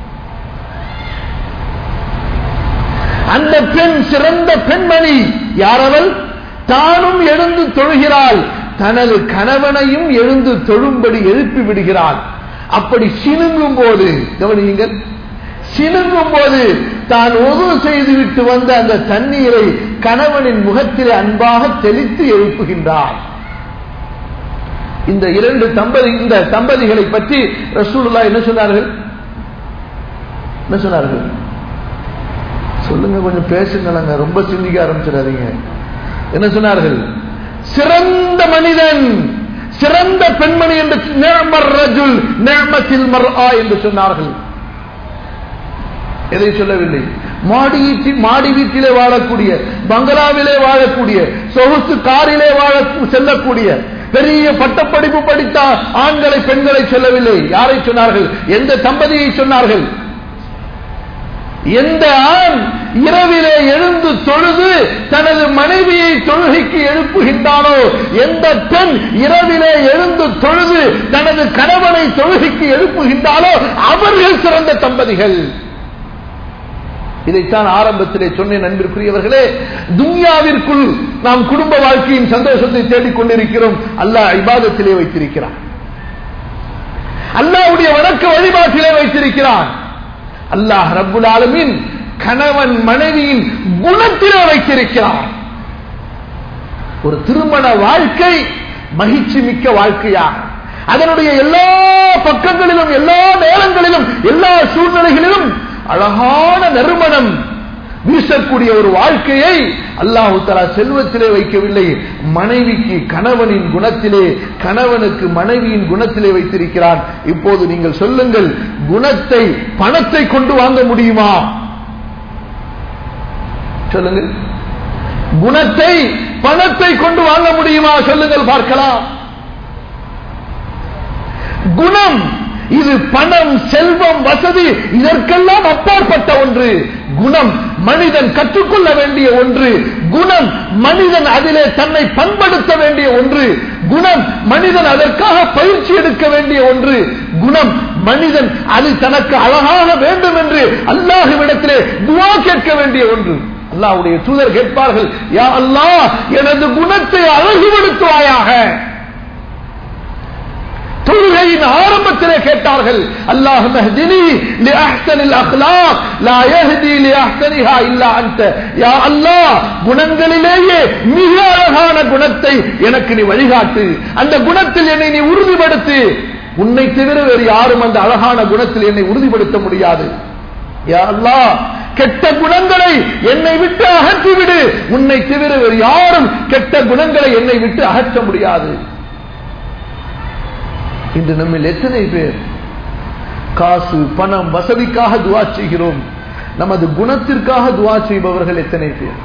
அந்த பெண் சிறந்த பெண்மணி யாரவள் தானும் எழுந்து தொழுகிறாள் தனது கணவனையும் எழுந்து தொழும்படி எழுப்பி விடுகிறாள் அப்படி சினுங்கும் போது கவனியுங்கள் சினுங்கும் போது தான் ஒது செய்துவிட்டு வந்த அந்த தண்ணீரை கணவனின் முகத்திலே அன்பாக தெளித்து எழுப்புகின்றார் இந்த இரண்டு தம்பதி இந்த தம்பதிகளை பற்றி ரசூலுல்லா என்ன சொன்னார்கள் என்ன சொன்னார்கள் சொல்லுங்க கொஞ்சம் பேசுங்களங்க ரொம்ப சிந்திக்க ஆரம்பிச்சிடாதீங்க என்ன சொன்னார்கள் சிறந்த மனிதன் சிறந்த பெண்மணி என்று நேமர் ரஜுல் நேமத்தில் மர்ஆ என்று சொன்னார்கள் எதை சொல்லவில்லை மாடி வீட்டில் மாடி வீட்டிலே வாழக்கூடிய பங்களாவிலே வாழக்கூடிய சொகுசு காரிலே வாழ செல்லக்கூடிய பெரிய பட்டப்படிப்பு படித்த ஆண்களை பெண்களை சொல்லவில்லை யாரை சொன்னார்கள் எந்த தம்பதியை சொன்னார்கள் எந்த ஆண் இரவிலே எழுந்து தொழுது தனது மனைவியை தொழுகைக்கு எழுப்புகின்றானோ எந்த பெண் இரவிலே எழுந்து தொழுது தனது கணவனை தொழுகைக்கு எழுப்புகின்றானோ அவர்கள் சிறந்த தம்பதிகள் இதைத்தான் ஆரம்பத்திலே சொன்னேன் நண்பிற்குரியவர்களே துன்யாவிற்குள் நாம் குடும்ப வாழ்க்கையின் சந்தோஷத்தை தேடிக் கொண்டிருக்கிறோம் அல்லாஹ் இபாதத்திலே வைத்திருக்கிறான் அல்லாஹ்வுடைய வணக்க வழிபாட்டிலே வைத்திருக்கிறான் அல்லாஹ் ரப்புல் ஆலமீன் கணவன் மனைவியின் குணத்திலே வைத்திருக்கிறார் ஒரு திருமண வாழ்க்கை மகிழ்ச்சி மிக்க வாழ்க்கையாக அதனுடைய எல்லா பக்கங்களிலும் எல்லா நேரங்களிலும் எல்லா சூழ்நிலைகளிலும் அழகான நறுமணம் வீசக்கூடிய ஒரு வாழ்க்கையை அல்லாஹு தலா செல்வத்திலே வைக்கவில்லை மனைவிக்கு கணவனின் குணத்திலே கணவனுக்கு மனைவியின் குணத்திலே வைத்திருக்கிறான் இப்போது நீங்கள் சொல்லுங்கள் குணத்தை பணத்தை கொண்டு வாங்க முடியுமா சொல்லுங்கள் குணத்தை பணத்தை கொண்டு வாங்க முடியுமா சொல்லுங்கள் பார்க்கலாம் குணம் இது பணம் செல்வம் வசதி இதற்கெல்லாம் அப்பாற்பட்ட ஒன்று குணம் மனிதன் கற்றுக்கொள்ள வேண்டிய ஒன்று குணம் மனிதன் அதிலே தன்னை பண்படுத்த வேண்டிய ஒன்று குணம் மனிதன் அதற்காக பயிற்சி எடுக்க வேண்டிய ஒன்று குணம் மனிதன் அது தனக்கு அழகாக வேண்டும் என்று அல்லாஹுவிடத்திலே துவா கேட்க வேண்டிய ஒன்று அல்லாஹ்வுடைய தூதர் கேட்பார்கள் யா அல்லாஹ் எனது குணத்தை அழகுபடுத்துவாயாக தொழுகையின் ஆரம்பத்திலே கேட்டார்கள் அல்லாஹ் மஹ்தினி லிஅஹ்சனில் அக்லாக் லா யஹ்தி லிஅஹ்சனிஹா இல்லா அன்த யா அல்லாஹ் குணங்களிலேயே மிக அழகான குணத்தை எனக்கு நீ வழிகாட்டு அந்த குணத்தில் என்னை நீ உறுதிப்படுத்து உன்னை தவிர வேறு யாரும் அந்த அழகான குணத்தில் என்னை உறுதிப்படுத்த முடியாது யா அல்லாஹ் கெட்ட குணங்களை என்னை விட்டு அகற்றிவிடு உன்னை தவிர வேறு யாரும் கெட்ட குணங்களை என்னை விட்டு அகற்ற முடியாது இன்று நம்மில் எத்தனை பேர் காசு பணம் வசதிக்காக துவா செய்கிறோம் நமது குணத்திற்காக துவா செய்பவர்கள் எத்தனை பேர்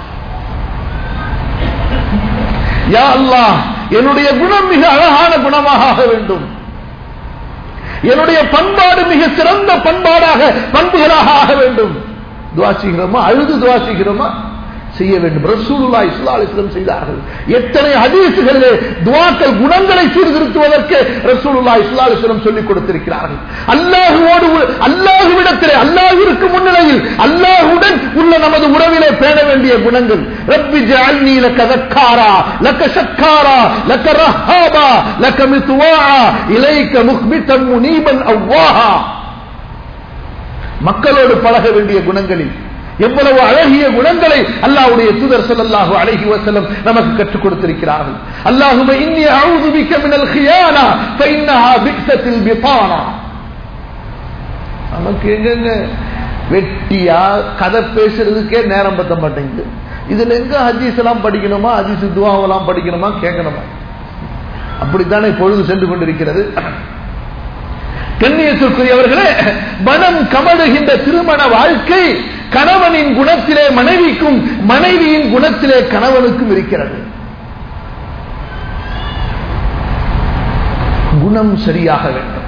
யா அல்லாஹ் என்னுடைய குணம் மிக அழகான குணமாக ஆக வேண்டும் என்னுடைய பண்பாடு மிக சிறந்த பண்பாடாக பண்புகளாக ஆக வேண்டும் துவா செய்கிறோமா அழுது துவா செய்கிறோமா செய்ய வேண்டும் ரசூலுல்லா இஸ்லா அலிஸ்லம் செய்தார்கள் எத்தனை ஹதீசுகளிலே துவாக்கள் குணங்களை சீர்திருத்துவதற்கு ரசூலுல்லா இஸ்லா அலிஸ்லம் சொல்லிக் கொடுத்திருக்கிறார்கள் அல்லாஹுவோடு அல்லாஹுவிடத்திலே அல்லாஹிற்கு முன்னிலையில் அல்லாஹுடன் உள்ள நமது உறவிலே பேண வேண்டிய குணங்கள் ரப்பி ஜஅல்னி லக ذكارا لك شكارا لك رهابا لك مطواعا اليك مخبتا منيبا اواها மக்களோடு பழக வேண்டிய குணங்களில் எவ்வளவு அழகிய குணங்களை அல்லாஹ்வுடைய தூதர் ஸல்லல்லாஹு அலைஹி வஸல்லம் நமக்கு கற்றுக் கொடுத்திருக்கிறார்கள் அல்லாஹும்ம இன்னி அஊது பிக மினல் கியானா ஃபஇன்னஹா பிக்ஸத்தில் பிதானா நமக்கு எங்கெங்க வெட்டியா கதை பேசுறதுக்கே நேரம் பத்த மாட்டேங்குது இதுல எங்க ஹதீஸ் எல்லாம் படிக்கணுமா ஹதீஸ் துவாவெல்லாம் படிக்கணுமா கேட்கணுமா அப்படித்தானே பொழுது சென்று கொண்டிருக்கிறது கண்ணியத்திற்குரியவர்களே மனம் கமழுகின்ற திருமண வாழ்க்கை கணவனின் குணத்திலே மனைவிக்கும் மனைவியின் குணத்திலே கணவனுக்கும் இருக்கிறது குணம் சரியாக வேண்டும்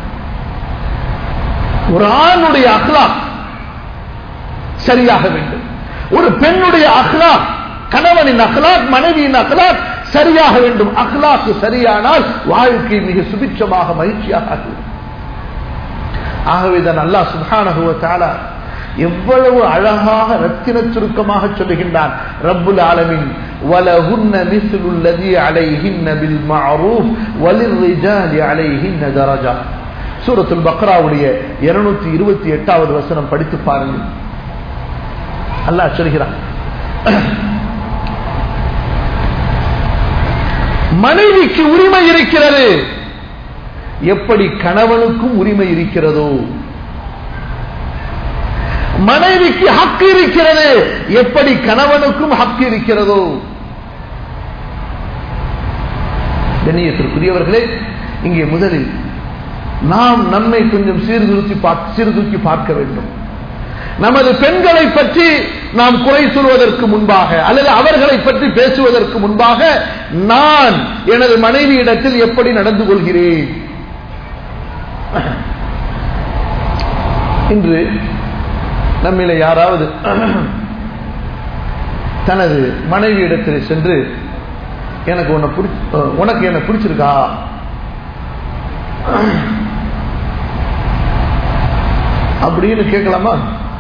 ஒரு ஆணுடைய அஹ்லாக் சரியாக வேண்டும் ஒரு பெண்ணுடைய அஹ்லாக் கணவனின் அஹ்லாக் மனைவியின் அஹ்லாக் சரியாக வேண்டும் அஹ்லாக்கு சரியானால் வாழ்க்கை மிக சுபிட்சமாக மகிழ்ச்சியாக ஆகும் ஆகவேதான் அல்லாஹ் சுப்ஹானஹு வ தஆலா எவ்வளவு அழகாக ரத்தின சுருக்கமாக சொல்லுகின்றான் ரப்புல் ஆலமின் வலஹுன்ன மிஸ்லுல் லதி அலைஹின்ன பில் மஅரூஃப் வலிர்ரிஜாலி அலைஹின்ன தரஜா சூரத்துல் பக்ராவுடைய 228வது வசனம் படித்து பாருங்கள் அல்லாஹ் சொல்கிறான் மனைவிக்கு உரிமை இருக்கிறது எப்படி கணவனுக்கும் உரிமை இருக்கிறதோ மனைவிக்கு ஹக்கு இருக்கிறது எப்படி கணவனுக்கும் ஹக்கு இருக்கிறதோ கண்ணியத்திற்குரியவர்களே இங்கே முதலில் நாம் நம்மை கொஞ்சம் சீர்திருத்தி சீர்தூக்கி பார்க்க வேண்டும் நமது பெண்களை பற்றி நாம் குறை சொல்வதற்கு முன்பாக அல்லது அவர்களை பற்றி பேசுவதற்கு முன்பாக நான் எனது மனைவியிடத்தில் எப்படி நடந்து கொள்கிறேன் இன்று நம்மில யாராவது தனது மனைவி இடத்தில் சென்று எனக்கு உன்னை உனக்கு என்ன பிடிச்சிருக்கா அப்படின்னு கேட்கலாமா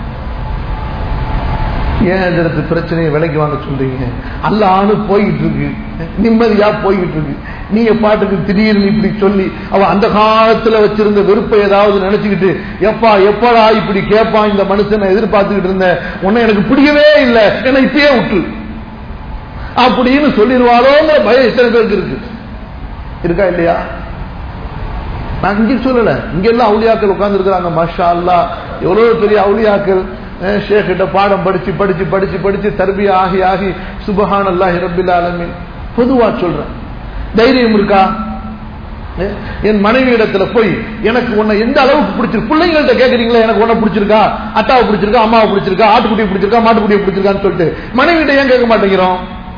ஏன் இடத்து பிரச்சனையை விலைக்கு வாங்க சொல்றீங்க அல்ல ஆணு போய்கிட்டு இருக்கு நிம்மதியா போய்கிட்டு இருக்கு நீங்க பாட்டுக்கு திடீர்னு இப்படி சொல்லி அவ அந்த காலத்துல வச்சிருந்த வெறுப்பை ஏதாவது நினைச்சுக்கிட்டு எப்பா எப்படா இப்படி கேட்பான் இந்த மனுஷனை எதிர்பார்த்துக்கிட்டு இருந்தேன் உன்னை எனக்கு பிடிக்கவே இல்லை என்னை இப்பயே விட்டு அப்படின்னு சொல்லிடுவாரோங்கிற பயம் எத்தனை பேருக்கு இருக்கு இருக்கா இல்லையா நான் இங்க சொல்லல இங்க எல்லாம் அவுளியாக்கள் உட்கார்ந்து இருக்கிறாங்க மஷா அல்லா எவ்வளவு பெரிய அவுளியாக்கள் ஷேக்கிட்ட பாடம் படிச்சு படிச்சு படிச்சு படிச்சு தர்பியா ஆகி ஆகி சுபஹான் அல்லாஹி ரபில் ஆலமின் பொதுவா சொல்றேன் தைரியம் இருக்கா என் மனைவி இடத்துல போய் எனக்கு உன்னை எந்த அளவுக்கு பிடிச்சிருக்கு பிள்ளைங்கள்ட்ட கேக்குறீங்களா எனக்கு உன்னை பிடிச்சிருக்கா அத்தாவை பிடிச்சிருக்கா அம்மாவை பிடிச்சிருக்கா ஆட்டுக்குட்டியை பிடிச்சிருக்கா மாட்டுக்குட்டியை பிடிச்சிருக்கான்னு சொல்லிட்டு மனைவிட்ட ஏன் கேட்க மாட்டேங்கிறோம்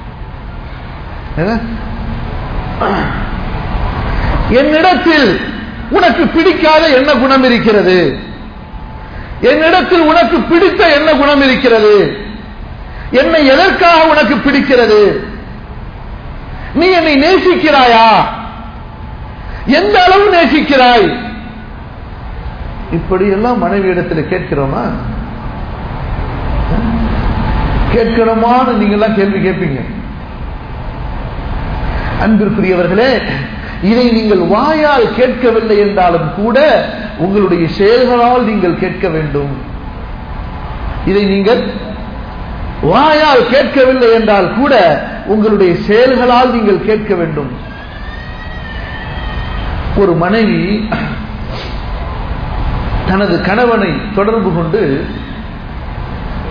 என்னிடத்தில் உனக்கு பிடிக்காத என்ன குணம் இருக்கிறது என்னிடத்தில் உனக்கு பிடித்த என்ன குணம் இருக்கிறது என்னை எதற்காக உனக்கு பிடிக்கிறது நீ என்னை நேசிக்கிறாயா எந்த அளவு நேசிக்கிறாய் இப்படி எல்லாம் மனைவி இடத்துல கேட்கிறோமா கேட்கணுமான்னு நீங்க எல்லாம் கேள்வி கேட்பீங்க அன்பிற்குரியவர்களே இதை நீங்கள் வாயால் கேட்கவில்லை என்றாலும் கூட உங்களுடைய செயல்களால் நீங்கள் கேட்க வேண்டும் இதை நீங்கள் வாயால் கேட்கவில்லை என்றால் கூட உங்களுடைய செயல்களால் நீங்கள் கேட்க வேண்டும் ஒரு மனைவி தனது கணவனை தொடர்பு கொண்டு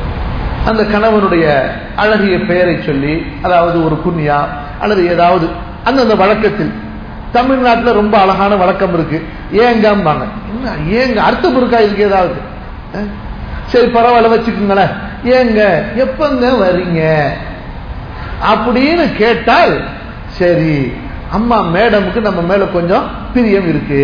அந்த கணவனுடைய அழகிய பெயரை சொல்லி அதாவது ஒரு குன்யா அல்லது ஏதாவது அந்தந்த வழக்கத்தில் தமிழ்நாட்டில் ரொம்ப அழகான வழக்கம் இருக்கு ஏங்கம்பாங்க என்ன ஏங்க அர்த்தம் இருக்கா இதுக்கு ஏதாவது அஹ்? சரி பரவாயில்ல வச்சுக்கோங்களேன் ஏங்க எப்பங்க வரீங்க அப்படின்னு கேட்டால் சரி அம்மா மேடமுக்கு நம்ம மேல கொஞ்சம் பிரியம் இருக்கு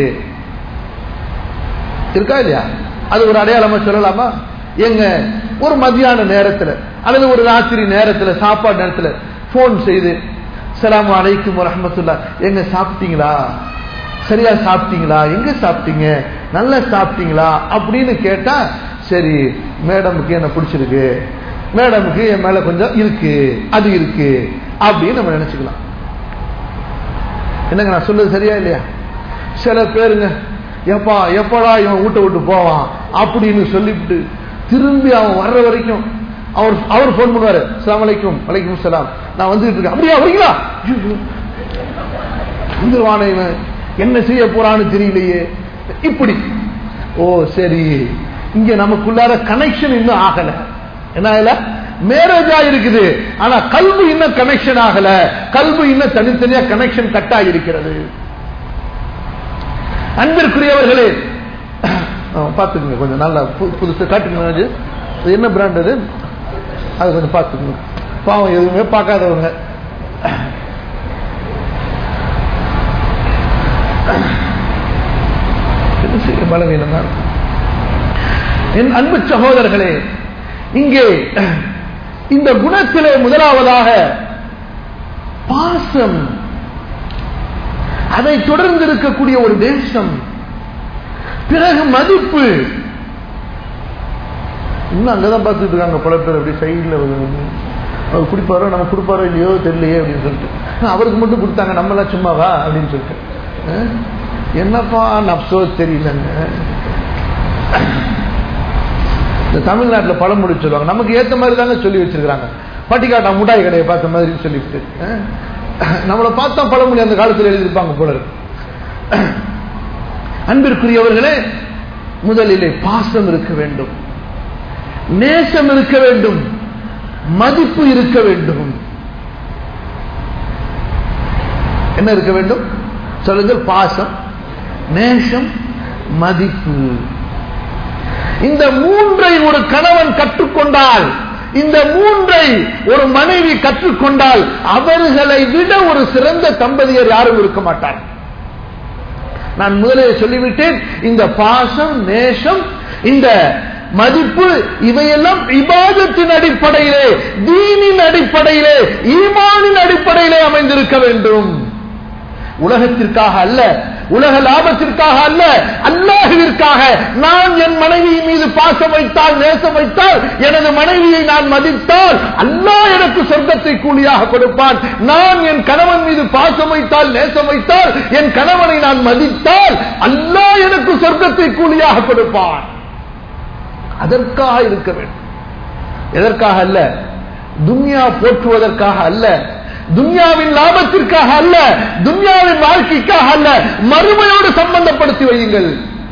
இருக்கா இல்லையா அது ஒரு அடையாளமா சொல்லலாமா எங்க ஒரு மதியான நேரத்துல அல்லது ஒரு ராத்திரி நேரத்துல சாப்பாடு நேரத்துல போன் செய்து சலாம் அலைக்கும் வரஹமத்துல்லா எங்க சாப்பிட்டீங்களா சரியா சாப்பிட்டீங்களா எங்க சாப்பிட்டீங்க நல்லா சாப்பிட்டீங்களா அப்படின்னு கேட்டா சரி மேடமுக்கு என்ன பிடிச்சிருக்கு மேடமுக்கு என் மேல கொஞ்சம் இருக்கு அது இருக்கு அப்படின்னு நம்ம நினைச்சுக்கலாம் என்னங்க நான் சொல்றது சரியா இல்லையா சில பேருங்க எப்பா எப்படா இவன் வீட்டை விட்டு போவான் அப்படின்னு சொல்லிவிட்டு திரும்பி அவன் வர்ற வரைக்கும் அவர் அவர் போன் பண்ணுவாரு அஸ்ஸலாமு அலைக்கும் வலைக்கும் சலாம் நான் வந்துட்டு இருக்கேன் அப்படியா வரீங்களா ஐயோ. வந்துருவானே இவன் என்ன செய்ய போறான்னு தெரியலையே இப்படி ஓ சரி இங்க நமக்குள்ளார கனெக்ஷன் இன்னும் ஆகல என்ன ஆகல மேரேஜ் இருக்குது ஆனா கல்வி இன்னும் கனெக்ஷன் ஆகல கல்வி இன்னும் தனித்தனியா கனெக்ஷன் கட் ஆகியிருக்கிறது அன்பிற்குரியவர்களே ஆ, பார்த்துக்குங்க கொஞ்சம் நல்லா பு- புதுசு காட்டுங்க அது. இது என்ன பிராண்ட் அது அது கொஞ்சம் பார்த்துக்குங்க பாவம் எதுவுமே பார்க்காதவங்க என்ன செய்ய பலவீனம் தான் என் அன்பு சகோதரர்களே இங்கே இந்த குணத்திலே முதலாவதாக பாசம் அதை தொடர்ந்து இருக்கக்கூடிய ஒரு தேசம் பிறகு மதிப்பு இன்னும் அங்கதான் பார்த்துட்டு இருக்காங்க பல பேர் அப்படி சைடில் அவர் குடிப்பாரோ நம்ம கொடுப்பாரோ இல்லையோ தெரியலையே அப்படின்னு சொல்லிட்டு ஆனா, அவருக்கு மட்டும் கொடுத்தாங்க நம்மளாம் சும்மாவா அப்படின்னு சொல்லிட்டு அஹ், என்னப்பா நப்சோ தெரியலங்க இந்த தமிழ்நாட்டில் பழமொழி சொல்லுவாங்க நமக்கு ஏத்த மாதிரி தாங்க சொல்லி வச்சிருக்காங்க பட்டிக்காட்டா முட்டாய் கடையை பார்த்த மாதிரி சொல்லிவிட்டு அஹ், நம்மளை பார்த்தா பழமொழி அந்த காலத்தில் எழுதியிருப்பாங்க போல இருக்கு அன்பிற்குரியவர்களே முதலிலே பாசம் இருக்க வேண்டும் நேசம் இருக்க வேண்டும் மதிப்பு இருக்க வேண்டும் என்ன இருக்க வேண்டும் சொல்லுங்கள் பாசம் நேசம் மதிப்பு இந்த மூன்றை ஒரு கணவன் கற்றுக்கொண்டால் இந்த மூன்றை ஒரு மனைவி கற்றுக்கொண்டால் அவர்களை விட ஒரு சிறந்த தம்பதியர் யாரும் இருக்க மாட்டார் நான் முதலே சொல்லிவிட்டேன் இந்த பாசம் நேசம் இந்த மதிப்பு இவையெல்லாம் இபாதத்தின் அடிப்படையிலே தீனின் அடிப்படையிலே ஈமானின் அடிப்படையிலே அமைந்திருக்க வேண்டும் உலகத்திற்காக அல்ல உலக லாபத்திற்காக அல்ல அல்லாஹுவிற்காக நான் என் மனைவி மீது பாசம் வைத்தால் நேசம் வைத்தால் எனது மனைவியை நான் மதித்தால் அல்லாஹ் எனக்கு சொர்க்கத்தை கூலியாக கொடுப்பான் நான் என் கணவன் மீது பாசம் வைத்தால் நேசம் வைத்தால் என் கணவனை நான் மதித்தால் அல்லாஹ் எனக்கு சொர்க்கத்தை கூலியாக கொடுப்பான் அதற்காக இருக்க வேண்டும் எதற்காக அல்ல துன்யா போற்றுவதற்காக அல்ல துன்யாவின் லாபத்திற்காக அல்ல துன்யாவின் வாழ்க்கைக்காக அல்ல மறுமையோடு சம்பந்தப்படுத்தி வையுங்கள்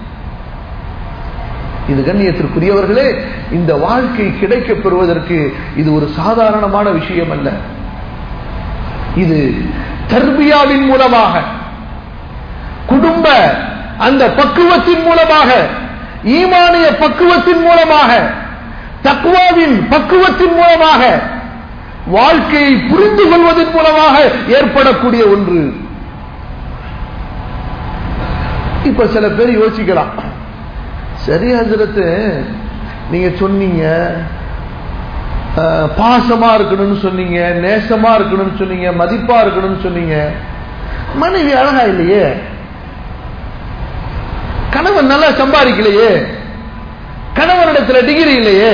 இது கண்ணியத்திற்குரியவர்களே இந்த வாழ்க்கை கிடைக்கப் பெறுவதற்கு இது ஒரு சாதாரணமான விஷயம் அல்ல இது தர்பியாவின் மூலமாக குடும்ப அந்த பக்குவத்தின் மூலமாக ஈமானிய பக்குவத்தின் மூலமாக தக்குவாவின் பக்குவத்தின் மூலமாக வாழ்க்கையை புரிந்து கொள்வதன் மூலமாக ஏற்படக்கூடிய ஒன்று இப்ப சில பேர் யோசிக்கலாம் சரி ஹசரத்து நீங்க சொன்னீங்க அஹ், பாசமா இருக்கணும்னு சொன்னீங்க நேசமா இருக்கணும்னு சொன்னீங்க மதிப்பா இருக்கணும்னு சொன்னீங்க மனைவி அழகா இல்லையே கணவன் நல்லா சம்பாதிக்கலையே கணவனிடத்துல டிகிரி இல்லையே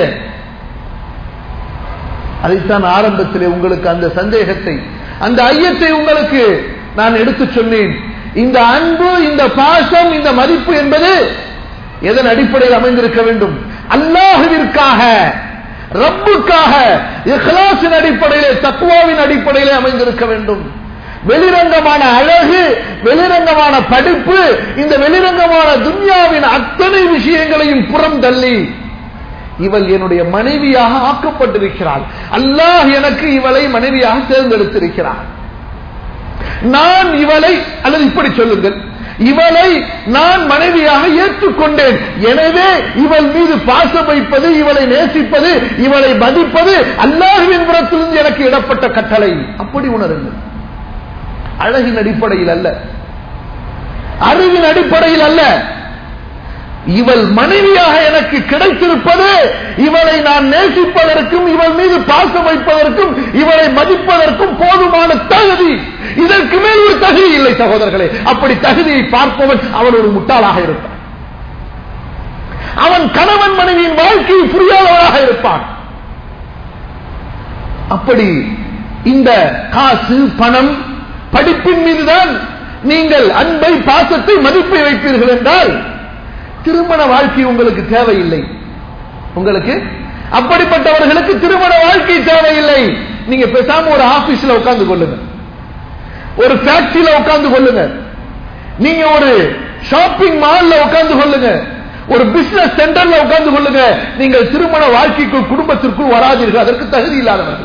அதைத்தான் ஆரம்பத்திலே உங்களுக்கு அந்த சந்தேகத்தை அந்த ஐயத்தை உங்களுக்கு நான் எடுத்து சொன்னேன் இந்த அன்பு இந்த பாசம் இந்த மதிப்பு என்பது எதன் அடிப்படையில் அமைந்திருக்க வேண்டும் அல்லாஹுவிற்காக ரப்புக்காக இஹ்லாஸின் அடிப்படையிலே தத்துவாவின் அடிப்படையிலே அமைந்திருக்க வேண்டும் வெளிரங்கமான அழகு வெளிரங்கமான படிப்பு இந்த வெளிரங்கமான துன்யாவின் அத்தனை விஷயங்களையும் புறம் தள்ளி இவள் என்னுடைய மனைவியாக ஆக்கப்பட்டிருக்கிறாள் அல்லாஹ் எனக்கு இவளை மனைவியாக தேர்ந்தெடுத்திருக்கிறார் நான் இவளை அல்லது இப்படி சொல்லுங்கள் இவளை நான் மனைவியாக ஏற்றுக்கொண்டேன் எனவே இவள் மீது பாசம் வைப்பது இவளை நேசிப்பது இவளை மதிப்பது அல்லாஹுவின் புறத்திலிருந்து எனக்கு இடப்பட்ட கட்டளை அப்படி உணருங்கள் அழகின் அடிப்படையில் அல்ல அறிவின் அடிப்படையில் அல்ல இவள் மனைவியாக எனக்கு கிடைத்திருப்பது இவளை நான் நேசிப்பதற்கும் இவள் மீது பாசம் வைப்பதற்கும் இவளை மதிப்பதற்கும் போதுமான தகுதி இதற்கு மேல் ஒரு தகுதி இல்லை சகோதரர்களே அப்படி தகுதியை பார்ப்பவன் அவன் ஒரு முட்டாளாக இருப்பான் அவன் கணவன் மனைவியின் வாழ்க்கையை புரியாதவராக இருப்பான் அப்படி இந்த காசு பணம் படிப்பின் மீதுதான் நீங்கள் அன்பை பாசத்தை மதிப்பை வைப்பீர்கள் என்றால் திருமண வாழ்க்கை உங்களுக்கு தேவையில்லை உங்களுக்கு அப்படிப்பட்டவர்களுக்கு திருமண வாழ்க்கை தேவையில்லை நீங்க பேசாம ஒரு ஆபீஸ்ல உட்கார்ந்து கொள்ளுங்க ஒரு ஃபேக்டரியில உட்கார்ந்து கொள்ளுங்க நீங்க ஒரு ஷாப்பிங் மால்ல உட்கார்ந்து கொள்ளுங்க ஒரு பிசினஸ் சென்டர்ல உட்கார்ந்து கொள்ளுங்க நீங்கள் திருமண வாழ்க்கைக்குள் குடும்பத்திற்குள் வராதீர்கள் அதற்கு தகுதி இல்லாதவர்கள்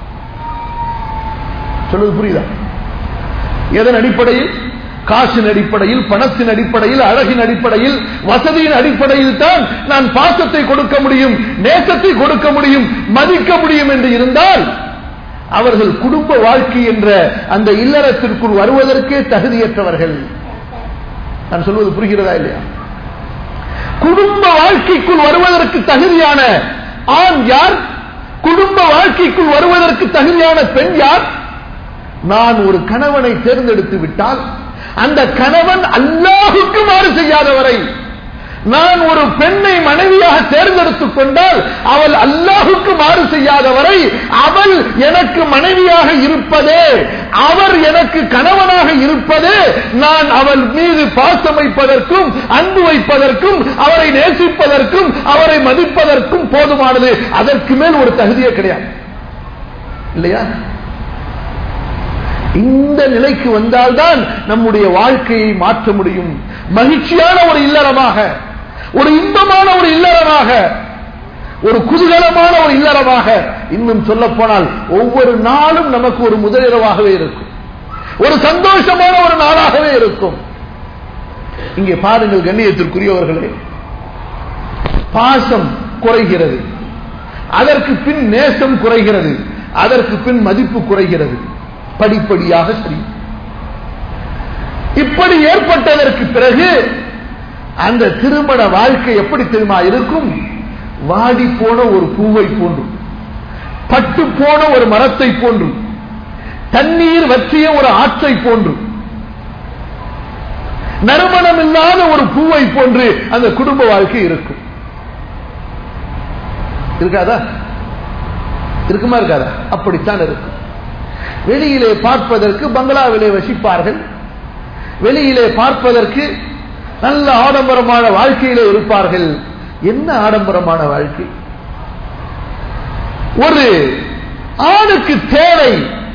சொல்றது புரியுதா எதன் அடிப்படையில் காசின் அடிப்படையில் பணத்தின் அடிப்படையில் அழகின் அடிப்படையில் வசதியின் அடிப்படையில் தான் நான் பாசத்தை கொடுக்க முடியும் நேசத்தை கொடுக்க முடியும் மதிக்க முடியும் என்று இருந்தால் அவர்கள் குடும்ப வாழ்க்கை என்ற அந்த இல்லறத்திற்குள் வருவதற்கே தகுதியற்றவர்கள் நான் சொல்வது புரிகிறதா இல்லையா குடும்ப வாழ்க்கைக்குள் வருவதற்கு தகுதியான ஆண் யார் குடும்ப வாழ்க்கைக்குள் வருவதற்கு தகுதியான பெண் யார் நான் ஒரு கணவனை தேர்ந்தெடுத்து விட்டால் அந்த கணவன் அல்லாஹுக்கு மாறு செய்யாதவரை நான் ஒரு பெண்ணை மனைவியாக தேர்ந்தெடுத்துக் கொண்டால் அவள் அல்லாஹுக்கு மாறு செய்யாதவரை அவள் எனக்கு மனைவியாக இருப்பதே அவர் எனக்கு கணவனாக இருப்பதே நான் அவள் மீது பாசம் வைப்பதற்கும் அன்பு வைப்பதற்கும் அவரை நேசிப்பதற்கும் அவரை மதிப்பதற்கும் போதுமானது அதற்கு மேல் ஒரு தகுதியே கிடையாது இல்லையா இந்த நிலைக்கு வந்தால்தான் நம்முடைய வாழ்க்கையை மாற்ற முடியும் மகிழ்ச்சியான ஒரு இல்லறமாக ஒரு இன்பமான ஒரு இல்லறமாக ஒரு குதூகலமான ஒரு இல்லறமாக இன்னும் சொல்ல போனால் ஒவ்வொரு நாளும் நமக்கு ஒரு முதலிரவாகவே இருக்கும் ஒரு சந்தோஷமான ஒரு நாளாகவே இருக்கும் இங்கே பாருங்கள் கண்ணியத்திற்குரியவர்களே பாசம் குறைகிறது அதற்கு பின் நேசம் குறைகிறது அதற்கு பின் மதிப்பு குறைகிறது படிப்படியாக சரி இப்படி ஏற்பட்டதற்கு பிறகு அந்த திருமண வாழ்க்கை எப்படி தெரியுமா இருக்கும் வாடி போன ஒரு பூவை போன்று பட்டு போன ஒரு மரத்தை போன்று தண்ணீர் வற்றிய ஒரு ஆற்றை போன்று நறுமணம் இல்லாத ஒரு பூவை போன்று அந்த குடும்ப வாழ்க்கை இருக்கும் இருக்காதா இருக்குமா இருக்காதா அப்படித்தான் இருக்கும் வெளியிலே பார்ப்பதற்கு பங்களாவிலே வசிப்பார்கள் வெளியிலே பார்ப்பதற்கு நல்ல ஆடம்பரமான வாழ்க்கையிலே இருப்பார்கள் என்ன ஆடம்பரமான வாழ்க்கை ஒரு ஆணுக்கு தேவை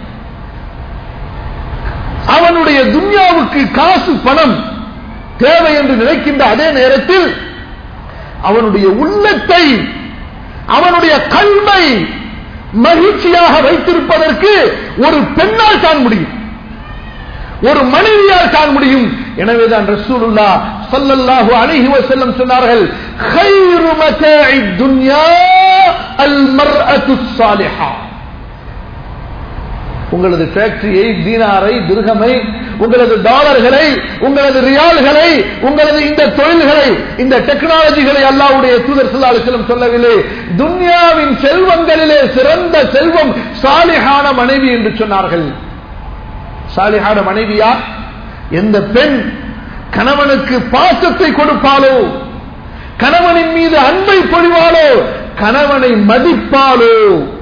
அவனுடைய துன்யாவுக்கு காசு பணம் தேவை என்று நினைக்கின்ற அதே நேரத்தில் அவனுடைய உள்ளத்தை அவனுடைய கல்வை மகிழ்ச்சியாக வைத்திருப்பதற்கு ஒரு பெண்ணால் தான் முடியும் ஒரு மனைவியால் தான் முடியும் எனவேதான் ரசூலுல்லா ஸல்லல்லாஹு அலைஹி வஸல்லம் சொன்னார்கள் خير متاع الدنيا المرأة الصالحة உங்களது ஃபேக்டரியை தீனாரை திருகமை உங்களது டாலர்களை உங்களது ரியால்களை உங்களது இந்த தொழில்களை இந்த டெக்னாலஜிகளை அல்லாவுடைய தூதர் சொல்லாலும் சொல்லவில்லை துன்யாவின் செல்வங்களிலே சிறந்த செல்வம் சாலிஹான மனைவி என்று சொன்னார்கள் சாலிஹான மனைவியா எந்த பெண் கணவனுக்கு பாசத்தை கொடுப்பாளோ கணவனின் மீது அன்பை பொழிவாளோ கணவனை மதிப்பாளோ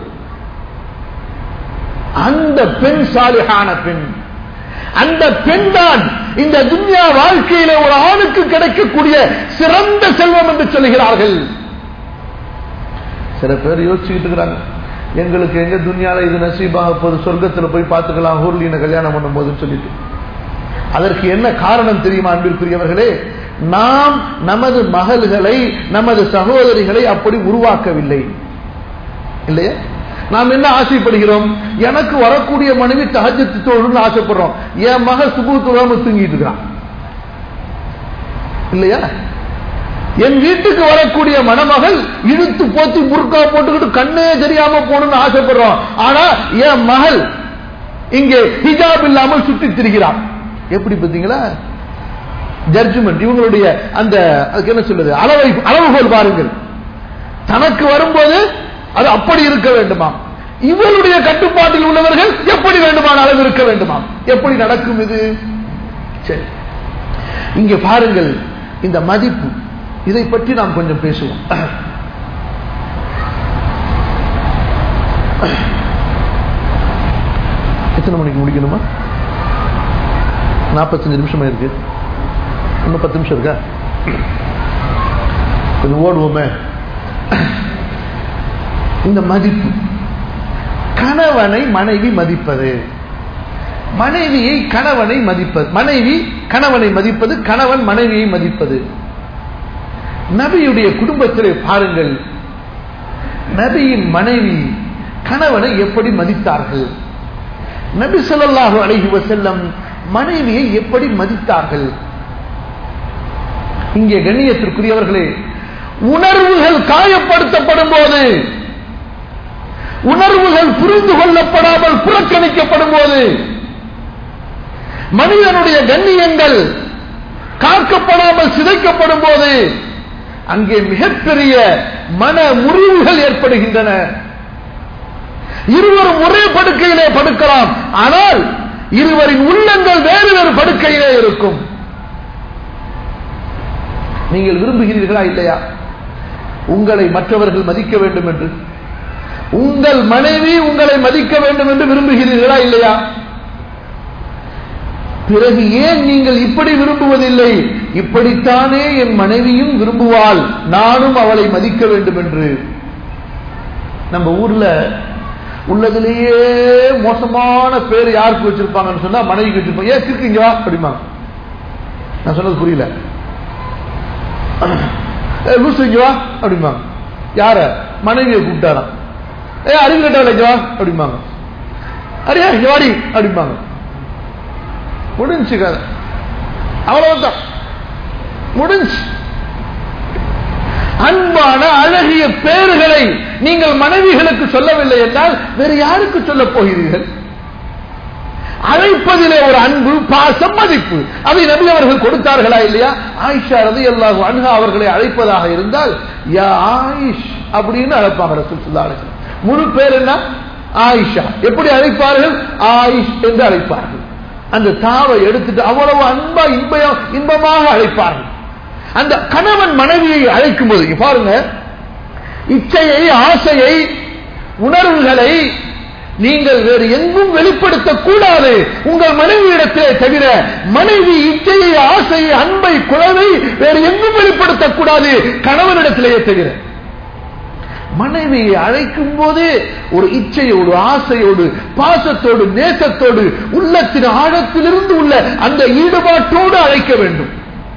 அந்த பெண் சாலிஹான பெண் அந்த பெண் தான் இந்த துன்யா வாழ்க்கையில ஒரு ஆணுக்கு கிடைக்கக்கூடிய சிறந்த செல்வம் என்று சொல்கிறார்கள் சில பேர் யோசிச்சுக்கிட்டு இருக்கிறாங்க எங்களுக்கு எங்க துன்யால இது நசீபாக போது சொர்க்கத்துல போய் பார்த்துக்கலாம் ஹூர்லீன கல்யாணம் பண்ணும் போதுன்னு சொல்லிட்டு அதற்கு என்ன காரணம் தெரியுமா அன்பிற்குரியவர்களே நாம் நமது மகள்களை நமது சகோதரிகளை அப்படி உருவாக்கவில்லை இல்லையா நாம் என்ன ஆசைப்படுகிறோம் எனக்கு வரக்கூடிய மனைவி தகஜத்து தோழுன்னு ஆசைப்படுறோம் என் மக சுபு தொழாம தூங்கிட்டு இருக்கான் இல்லையா என் வீட்டுக்கு வரக்கூடிய மணமகள் இழுத்து போத்தி முறுக்கா போட்டுக்கிட்டு கண்ணே தெரியாம போகணும்னு ஆசைப்படுறோம் ஆனா என் மகள் இங்கே ஹிஜாப் இல்லாமல் சுற்றி திரிகிறான் எப்படி பார்த்தீங்களா ஜட்ஜ்மெண்ட் இவங்களுடைய அந்த அதுக்கு என்ன சொல்லுது அளவை அளவுகோல் பாருங்கள் தனக்கு வரும்போது அது அப்படி இருக்க வேண்டுமா இவருடைய கட்டுப்பாட்டில் உள்ளவர்கள் எப்படி வேண்டுமான அளவு இருக்க வேண்டுமா எப்படி நடக்கும் இது சரி இங்க பாருங்கள் இந்த மதிப்பு இதை பற்றி நாம் கொஞ்சம் பேசுவோம் எத்தனை மணிக்கு முடிக்கணுமா நாற்பத்தஞ்சு நிமிஷம் இருக்கு இன்னும் பத்து நிமிஷம் இருக்கா கொஞ்சம் ஓடுவோமே இந்த மதிப்பு கணவனை மனைவி மதிப்பது மனைவியை கணவனை மதிப்பது மனைவி கணவனை மதிப்பது கணவன் மனைவியை மதிப்பது நபியுடைய குடும்பத்திலே பாருங்கள் நபியின் மனைவி கணவனை எப்படி மதித்தார்கள் நபி ஸல்லல்லாஹு அலைஹி வஸல்லம் மனைவியை எப்படி மதித்தார்கள் இங்கே கண்ணியத்திற்குரியவர்களே உணர்வுகள் காயப்படுத்தப்படும் போது உணர்வுகள் புரிந்து கொள்ளப்படாமல் புறக்கணிக்கப்படும் போது மனிதனுடைய கண்ணியங்கள் காக்கப்படாமல் சிதைக்கப்படும் போது அங்கே மிகப்பெரிய மன முறிவுகள் ஏற்படுகின்றன இருவரும் ஒரே படுக்கையிலே படுக்கலாம் ஆனால் இருவரின் உள்ளங்கள் வேறு வேறு படுக்கையிலே இருக்கும் நீங்கள் விரும்புகிறீர்களா இல்லையா உங்களை மற்றவர்கள் மதிக்க வேண்டும் என்று உங்கள் மனைவி உங்களை மதிக்க வேண்டும் என்று விரும்புகிறீர்களா இல்லையா பிறகு ஏன் நீங்கள் இப்படி விரும்புவதில்லை இப்படித்தானே என் மனைவியும் விரும்புவாள் நானும் அவளை மதிக்க வேண்டும் என்று நம்ம ஊர்ல உள்ளதிலேயே மோசமான பேர் யாருக்கு வச்சிருப்பாங்கன்னு சொன்னா மனைவிக்கு வச்சிருப்பாங்க ஏன் இருக்கீங்க வா அப்படிம்பாங்க நான் சொன்னது புரியல லூசுங்க வா அப்படிம்பாங்க யார மனைவியை கூப்பிட்டாராம் ஏ அறிவு கட்டவளை வா அப்படிம்பாங்க அரியா ஜவாடி அப்படிம்பாங்க முடிஞ்சு கதை அவ்வளவுதான் முடிஞ்சு அன்பான அழகிய பேர்களை நீங்கள் மனைவிகளுக்கு சொல்லவில்லை என்றால் வேறு யாருக்கு சொல்ல போகிறீர்கள் அழைப்பதிலே ஒரு அன்பு பாசம் மதிப்பு அதை நபி அவர்கள் கொடுத்தார்களா இல்லையா ஆயிஷா ரதி அல்லாஹு அன்ஹா அவர்களை அழைப்பதாக இருந்தால் யா ஆயிஷ் அப்படின்னு அழைப்பாங்க ரசூல் ஸல்லல்லாஹு அலைஹி வஸல்லம். முழு பேர் என்ன ஆயிஷா எப்படி அழைப்பார்கள் ஆயிஷ் என்று அழைப்பார்கள் அந்த தாவை எடுத்துட்டு அவ்வளவு அன்பா இன்பம் இன்பமாக அழைப்பார்கள் அந்த கணவன் மனைவியை அழைக்கும் போது இங்க பாருங்க இச்சையை ஆசையை உணர்வுகளை நீங்கள் வேறு எங்கும் வெளிப்படுத்தக் கூடாது உங்கள் மனைவியிடத்திலே தவிர மனைவி இச்சையை ஆசையை அன்பை குழவை வேறு எங்கும் வெளிப்படுத்தக் கூடாது கணவனிடத்திலேயே தவிர மனைவியை அழைக்கும் போதே ஒரு இச்சையோடு ஆசையோடு பாசத்தோடு நேசத்தோடு உள்ளத்தின் ஆழத்திலிருந்து உள்ள அந்த ஈடுபாட்டோடு அழைக்க வேண்டும்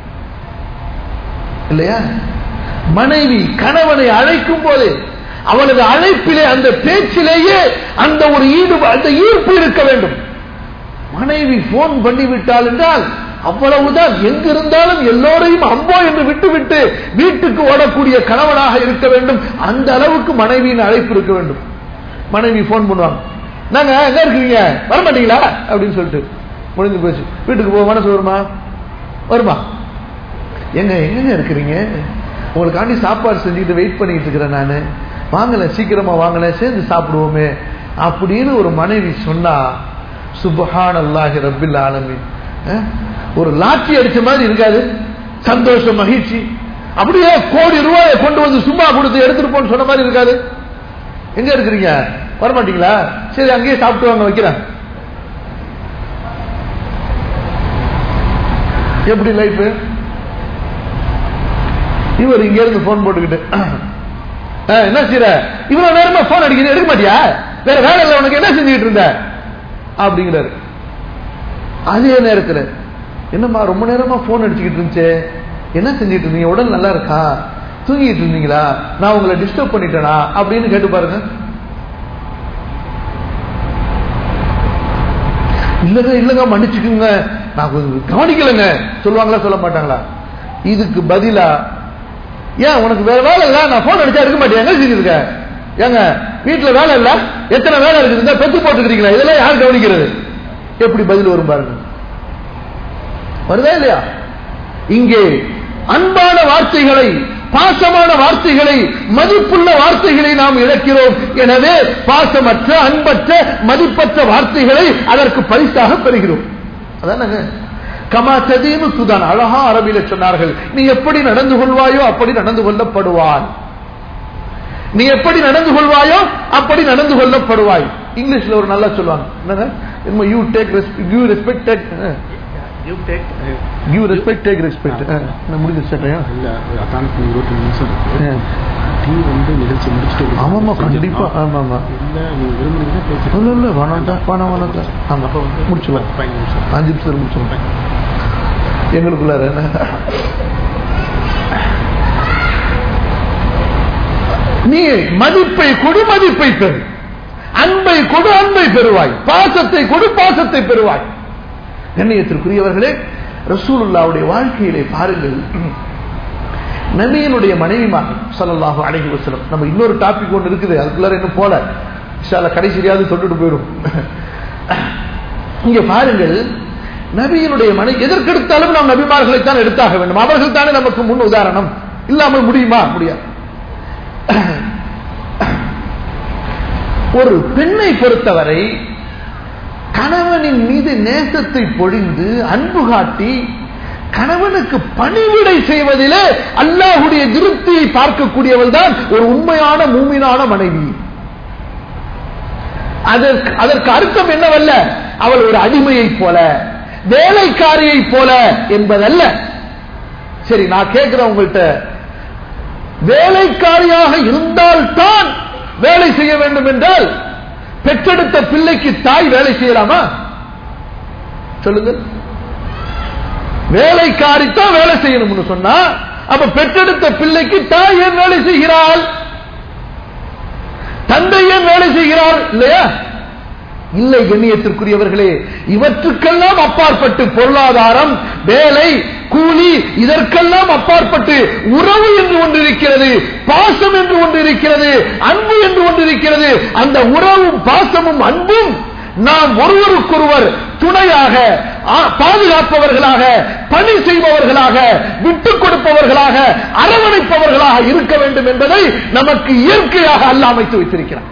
இல்லையா மனைவி கணவனை அழைக்கும் போதே அவனது அழைப்பிலே அந்த பேச்சிலேயே அந்த ஒரு ஈடுபாடு அந்த ஈர்ப்பு இருக்க வேண்டும் மனைவி போன் பண்ணிவிட்டால் என்றால் அவ்வளவுதான் எங்கிருந்தாலும் எல்லோரையும் அம்போ என்று விட்டுவிட்டு வீட்டுக்கு ஓடக்கூடிய கணவனாக இருக்க வேண்டும் அந்த அளவுக்கு மனைவியின் அழைப்பு இருக்க வேண்டும் மனைவி போன் பண்ணுவாங்க நாங்க எங்க இருக்கீங்க வர மாட்டீங்களா அப்படின்னு சொல்லிட்டு முடிஞ்சு போச்சு வீட்டுக்கு போக மனசு வருமா வருமா எங்க எங்க இருக்கிறீங்க உங்களுக்காண்டி சாப்பாடு செஞ்சுட்டு வெயிட் பண்ணிட்டு இருக்கிறேன் நானு வாங்கல சீக்கிரமா வாங்கல சேர்ந்து சாப்பிடுவோமே அப்படின்னு ஒரு மனைவி சொன்னா சுபஹான் அல்லாஹி ரபில் ஆலமின் அஹ், ஒரு லாட்சி அடிச்ச மாதிரி இருக்காது சந்தோஷம் மகிழ்ச்சி அப்படியே கோடி ரூபாயை கொண்டு வந்து சும்மா கொடுத்து எடுத்துட்டு போன்னு சொன்ன மாதிரி இருக்காது எங்க இருக்கிறீங்க வர மாட்டீங்களா சரி அங்கேயே சாப்பிட்டு வாங்க வைக்கிறேன் எப்படி லைஃப் இவர் இங்க இருந்து போன் போட்டுக்கிட்டு ஆ, என்ன செய்யற இவ்வளவு நேரமா போன் அடிக்கிறது எடுக்க மாட்டியா வேற வேலை இல்லை உனக்கு என்ன செஞ்சுக்கிட்டு இருந்த அப்படிங்கிறாரு அதே நேரத்துல என்னம்மா ரொம்ப நேரமா போன் அடிச்சுக்கிட்டு இருந்துச்சு என்ன செஞ்சிட்டு இருந்தீங்க உடல் நல்லா இருக்கா தூங்கிட்டு இருந்தீங்களா நான் உங்களை டிஸ்டர்ப் பண்ணிட்டேனா அப்படின்னு கேட்டு பாருங்க இல்லங்க இல்லங்க மன்னிச்சுக்குங்க நான் கொஞ்சம் கவனிக்கலைங்க சொல்லுவாங்களா சொல்ல மாட்டாங்களா இதுக்கு பதிலா ஏன் உனக்கு வேற வேலை இல்ல நான் போன் அடிச்சா இருக்க மாட்டேன் எங்க செஞ்சிருக்க ஏங்க வீட்டுல வேலை இல்ல எத்தனை வேலை இருக்குது பெத்து போட்டுக்கிறீங்களா இதெல்லாம் யார் கவனிக்கிறது எப்படி பதில் வரும் பாருங்க வருதா இல்லையா இங்கே அன்பான வார்த்தைகளை பாசமான வார்த்தைகளை மதிப்புள்ள வார்த்தைகளை நாம் இழக்கிறோம் எனவே பாசமற்ற அன்பற்ற மதிப்பற்ற வார்த்தைகளை அதற்கு பரிசாக பெறுகிறோம் அதானங்க கமா ததீமு துதான் அழகா அரபியில சொன்னார்கள் நீ எப்படி நடந்து கொள்வாயோ அப்படி நடந்து கொள்ளப்படுவாய் நீ எப்படி நடந்து கொள்வாயோ அப்படி நடந்து கொள்ளப்படுவாய் இங்கிலீஷ்ல ஒரு நல்லா சொல்லுவாங்க என்னங்க you take you respect take you take you respect take respect முடிஞ்சு சட்டையா இல்ல அதான் இருபத்தி நிமிஷம் இருக்கு டீ வந்து நிகழ்ச்சி முடிச்சுட்டு ஆமாமா கண்டிப்பா ஆமாமா இல்ல நீங்க விரும்புனீங்கன்னா பேசி இல்ல இல்ல வேணாம்டா வேணாம் வேணாம்டா ஆமா அப்ப வந்து முடிச்சுலாம் பதினஞ்சு நிமிஷம் அஞ்சு நிமிஷம் முடிச்சுலாம் எங்களுக்குள்ளார என்ன நீ மதிப்பை கொடு மதிப்பை பெறு அன்பை கொடு அன்பை பெறுவாய் பாசத்தை கொடு பாசத்தை பெறுவாய் கண்ணியத்திற்குரியவர்களே ரசூலுல்லாவுடைய வாழ்க்கையிலே பாருங்கள் நபியினுடைய மனைவிமார் ஸல்லல்லாஹு அலைஹி வஸல்லம் நம்ம இன்னொரு டாபிக் ஒன்று இருக்குது அதுக்குள்ளார இன்னும் போல இன்ஷால்லா கடைசியாவது சொல்லிட்டு போயிடும் இங்க பாருங்கள் நபியினுடைய மனை எதற்கெடுத்தாலும் நாம் நபிமார்களை தான் எடுத்தாக வேண்டும் அவர்கள் தானே நமக்கு முன் உதாரணம் இல்லாமல் முடியுமா முடியாது ஒரு பெண்ணை பொறுத்தவரை கணவனின் மீது நேசத்தை பொழிந்து அன்பு காட்டி கணவனுக்கு பணிவிடை செய்வதிலே அல்லாஹுடைய திருப்தியை பார்க்கக்கூடியவள் தான் ஒரு உண்மையான மூமினான மனைவி அதற்கு அதற்கு அர்த்தம் என்னவல்ல அவள் ஒரு அடிமையைப் போல வேலைக்காரியைப் போல என்பதல்ல சரி நான் கேட்கிறேன் உங்கள்கிட்ட வேலைக்காரியாக இருந்தால்தான் வேலை செய்ய வேண்டும் என்றால் பெற்றெடுத்த பிள்ளைக்கு தாய் வேலை செய்யலாமா சொல்லுங்க வேலைக்காரி தான் வேலை செய்யணும்னு சொன்னா அப்ப பெற்றெடுத்த பிள்ளைக்கு தாய் ஏன் வேலை செய்கிறாள் தந்தை ஏன் வேலை செய்கிறார் இல்லையா இல்லை கண்ணியத்திற்குரியவர்களே இவற்றுக்கெல்லாம் அப்பாற்பட்டு பொருளாதாரம் வேலை கூலி இதற்கெல்லாம் அப்பாற்பட்டு உறவு என்று ஒன்று இருக்கிறது பாசம் என்று ஒன்று இருக்கிறது அன்பு என்று ஒன்று இருக்கிறது அந்த உறவும் பாசமும் அன்பும் நாம் ஒருவருக்கொருவர் துணையாக பாதுகாப்பவர்களாக பணி செய்பவர்களாக விட்டுக் கொடுப்பவர்களாக அரவணைப்பவர்களாக இருக்க வேண்டும் என்பதை நமக்கு இயற்கையாக அல்ல அமைத்து வைத்திருக்கிறார்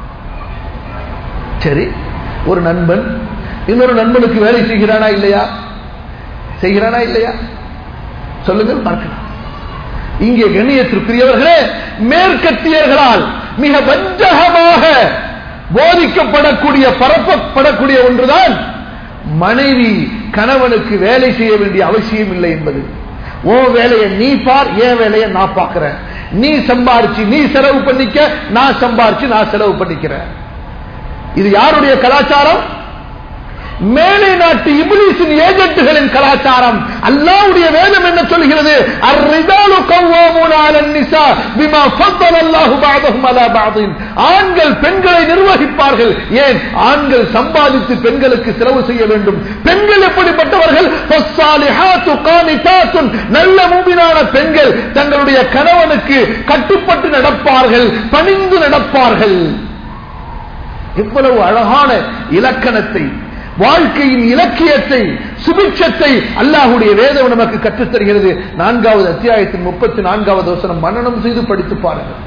சரி ஒரு நண்பன் இன்னொரு நண்பனுக்கு வேலை செய்கிறானா இல்லையா செய்கிறானா இல்லையா சொல்லுங்கள் பார்க்கலாம் இங்கே கண்ணியத்திற்குரியவர்களே மேற்கத்தியர்களால் மிக வஞ்சகமாக போதிக்கப்படக்கூடிய பரப்பப்படக்கூடிய ஒன்றுதான் மனைவி கணவனுக்கு வேலை செய்ய வேண்டிய அவசியம் இல்லை என்பது ஓ வேலையை நீ பார் ஏன் வேலையை நான் பார்க்கிறேன் நீ சம்பாரிச்சு நீ செலவு பண்ணிக்க நான் சம்பாரிச்சு நான் செலவு பண்ணிக்கிறேன் இது யாருடைய கலாச்சாரம் மேலை நாட்டு இபிலிசின் ஏஜென்ட்டுகளின் கலாச்சாரம் அல்லாவுடைய வேதம் என்ன சொல்கிறது அர்ரிதாலு கவ்வாமுன அலன் நிசா பிமா ஃபத்தல அல்லாஹு பஅதஹும் அலா பஅதின் ஆண்கள் பெண்களை நிர்வகிப்பார்கள் ஏன் ஆண்கள் சம்பாதித்து பெண்களுக்கு செலவு செய்ய வேண்டும் பெண்கள் எப்படிப்பட்டவர்கள் ஃபஸ்ஸாலிஹாத்து கானிதாத்துன் நல்ல மூமினான பெண்கள் தங்களுடைய கணவனுக்கு கட்டுப்பட்டு நடப்பார்கள் பணிந்து நடப்பார்கள் எவ்வளவு அழகான இலக்கணத்தை வாழ்க்கையின் இலக்கியத்தை சுபிட்சத்தை அல்லாஹுடைய வேதம் நமக்கு கற்றுத் தருகிறது நான்காவது அத்தியாயத்தின் முப்பத்தி நான்காவது வசனம் மன்னனம் செய்து படித்து பாருங்கள்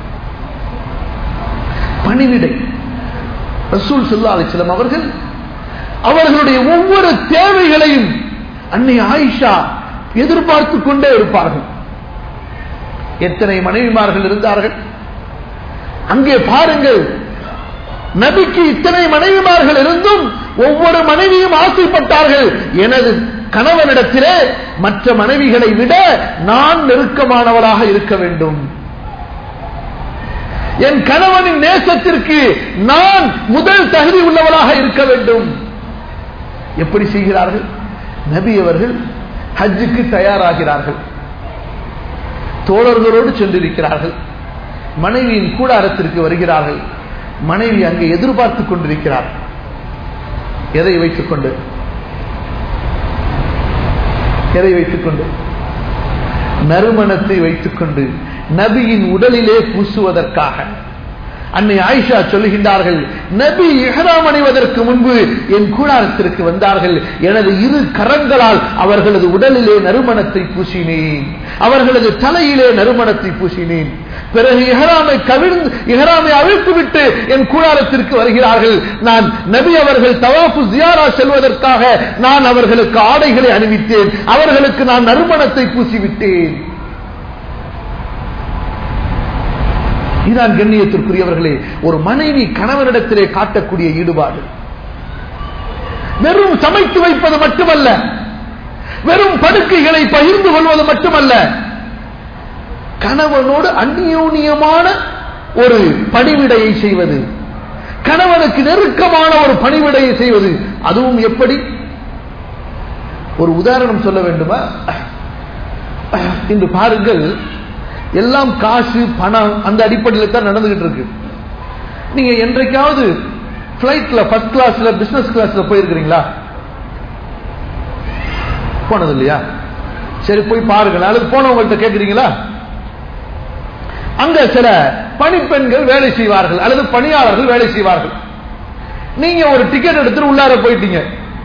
பணிவிடை ரசூல் சுல்லா அலிஸ்லாம் அவர்கள் அவர்களுடைய ஒவ்வொரு தேவைகளையும் அன்னை ஆயிஷா எதிர்பார்த்து கொண்டே இருப்பார்கள் எத்தனை மனைவிமார்கள் இருந்தார்கள் அங்கே பாருங்கள் நபிக்கு இத்தனை மனைவிமார்கள் இருந்தும் ஒவ்வொரு மனைவியும் ஆசைப்பட்டார்கள் எனது கணவனிடத்திலே மற்ற மனைவிகளை விட நான் நெருக்கமானவளாக இருக்க வேண்டும் என் கணவனின் நேசத்திற்கு நான் முதல் தகுதி உள்ளவளாக இருக்க வேண்டும் எப்படி செய்கிறார்கள் நபி அவர்கள் ஹஜ்ஜுக்கு தயாராகிறார்கள் தோழர்களோடு சென்றிருக்கிறார்கள் மனைவியின் கூடாரத்திற்கு வருகிறார்கள் மனைவி அங்கே எதிர்பார்த்து கொண்டிருக்கிறார் எதை வைத்துக் கொண்டு எதை வைத்துக் கொண்டு நறுமணத்தை வைத்துக் கொண்டு நபியின் உடலிலே பூசுவதற்காக அன்னை ஆயிஷா சொல்லுகின்றார்கள் நபி இஹ்ராம் அணிவதற்கு முன்பு என் கூடாரத்திற்கு வந்தார்கள் எனது இரு கரங்களால் அவர்களது உடலிலே நறுமணத்தை பூசினேன் அவர்களது தலையிலே நறுமணத்தை பூசினேன் பிறகு இஹராமை கவிழ்ந்து இஹராமை அவிழ்த்து விட்டு என் கூடாரத்திற்கு வருகிறார்கள் நான் நபி அவர்கள் தவாஃபு ஜியாரா செல்வதற்காக நான் அவர்களுக்கு ஆடைகளை அணிவித்தேன் அவர்களுக்கு நான் நறுமணத்தை பூசிவிட்டேன் இதான் கண்ணியத்திற்குரியவர்களே ஒரு மனைவி கணவனிடத்திலே காட்டக்கூடிய ஈடுபாடு வெறும் சமைத்து வைப்பது மட்டுமல்ல வெறும் படுக்கைகளை பகிர்ந்து கொள்வது மட்டுமல்ல கணவனோடு அந்நியோன்யமான ஒரு பணிவிடையை செய்வது கணவனுக்கு நெருக்கமான ஒரு பணிவிடையை செய்வது அதுவும் எப்படி ஒரு உதாரணம் சொல்ல வேண்டுமா இன்று பாருங்கள் எல்லாம் காசு பணம் அந்த அடிப்படையில் தான் நடந்துகிட்டு இருக்கு நீங்க என்றைக்காவது பிளைட்ல ஃபர்ஸ்ட் கிளாஸ்ல பிசினஸ் கிளாஸ்ல போயிருக்கிறீங்களா போனது இல்லையா சரி போய் பாருங்க அல்லது போனவங்கள்ட்ட கேட்கிறீங்களா அங்க சில பணிப்பெண்கள் வேலை செய்வார்கள் அல்லது பணியாளர்கள் வேலை செய்வார்கள் நீங்க ஒரு டிக்கெட் எடுத்துட்டு உள்ளார போயிட்டீங்க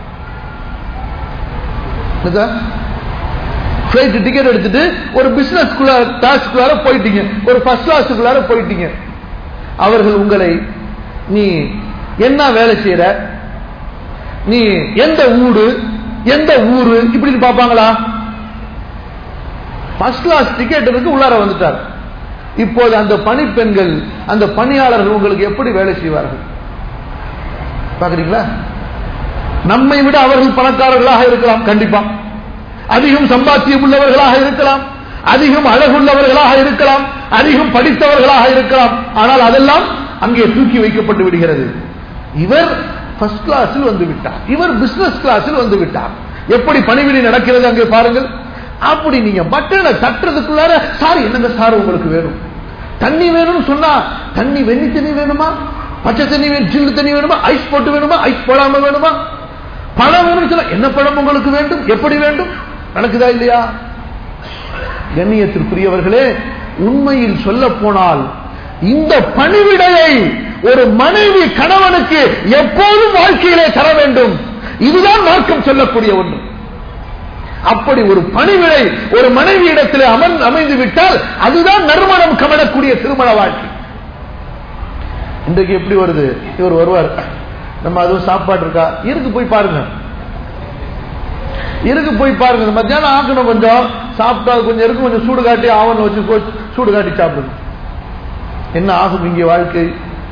பிளைட் டிக்கெட் எடுத்துட்டு ஒரு பிசினஸ் கிளாஸ்க்குள்ளார போயிட்டீங்க ஒரு ஃபர்ஸ்ட் கிளாஸுக்குள்ளார போயிட்டீங்க அவர்கள் உங்களை நீ என்ன வேலை செய்யற நீ எந்த ஊடு எந்த ஊரு இப்படி பார்ப்பாங்களா ஃபர்ஸ்ட் கிளாஸ் டிக்கெட் இருக்கு உள்ளார வந்துட்டார் இப்போது அந்த பணிப்பெண்கள் அந்த பணியாளர்கள் உங்களுக்கு எப்படி வேலை செய்வார்கள் பாக்குறீங்களா நம்மை விட அவர்கள் பணக்காரர்களாக இருக்கலாம் கண்டிப்பா அதிகம் சம்பாத்தியம் உள்ளவர்களாக இருக்கலாம் அதிகம் அழகுள்ளவர்களாக இருக்கலாம் அதிகம் படித்தவர்களாக இருக்கலாம் ஆனால் அதெல்லாம் அங்கே தூக்கி வைக்கப்பட்டு விடுகிறது இவர் ஃபர்ஸ்ட் கிளாஸில் வந்து விட்டார் இவர் பிசினஸ் கிளாஸில் வந்து விட்டார் எப்படி பணிவிடை நடக்கிறது அங்கே பாருங்கள் அப்படி நீங்க பட்டனை தட்டுறதுக்குள்ளார சார் என்னங்க சார் உங்களுக்கு வேணும் தண்ணி வேணும்னு சொன்னா தண்ணி வெண்ணி தண்ணி வேணுமா பச்சை தண்ணி வேணும் சில்லு தண்ணி வேணுமா ஐஸ் போட்டு வேணுமா ஐஸ் போடாம வேணுமா பழம் வேணும்னு சொன்னா என்ன பழம் உங்களுக்கு வேண்டும் எப்படி வேண்டும் நடக்குதா இல்லையா கண்ணியத்திற்குரியவர்களே உண்மையில் சொல்ல போனால் இந்த பணிவிடையை ஒரு மனைவி கணவனுக்கு எப்போதும் வாழ்க்கையிலே தர வேண்டும் இதுதான் மார்க்கம் சொல்லக்கூடிய ஒன்று அப்படி ஒரு பணிவிடை ஒரு மனைவி இடத்திலே அமன் அமைந்து விட்டால் அதுதான் நறுமணம் கமடக்கூடிய திருமண வாழ்க்கை இன்றைக்கு எப்படி வருது இவர் வருவார் நம்ம அதுவும் சாப்பாடு இருக்கா இருக்கு போய் பாருங்க இருக்கு போய் பாருங்க மத்தியானம் ஆக்கணும் கொஞ்சம் சாப்பிட்டா கொஞ்சம் இருக்கு கொஞ்சம் சூடு காட்டி ஆவணம் வச்சு சூடு காட்டி சாப்பிடுங்க என்ன ஆகும் இங்கே வாழ்க்கை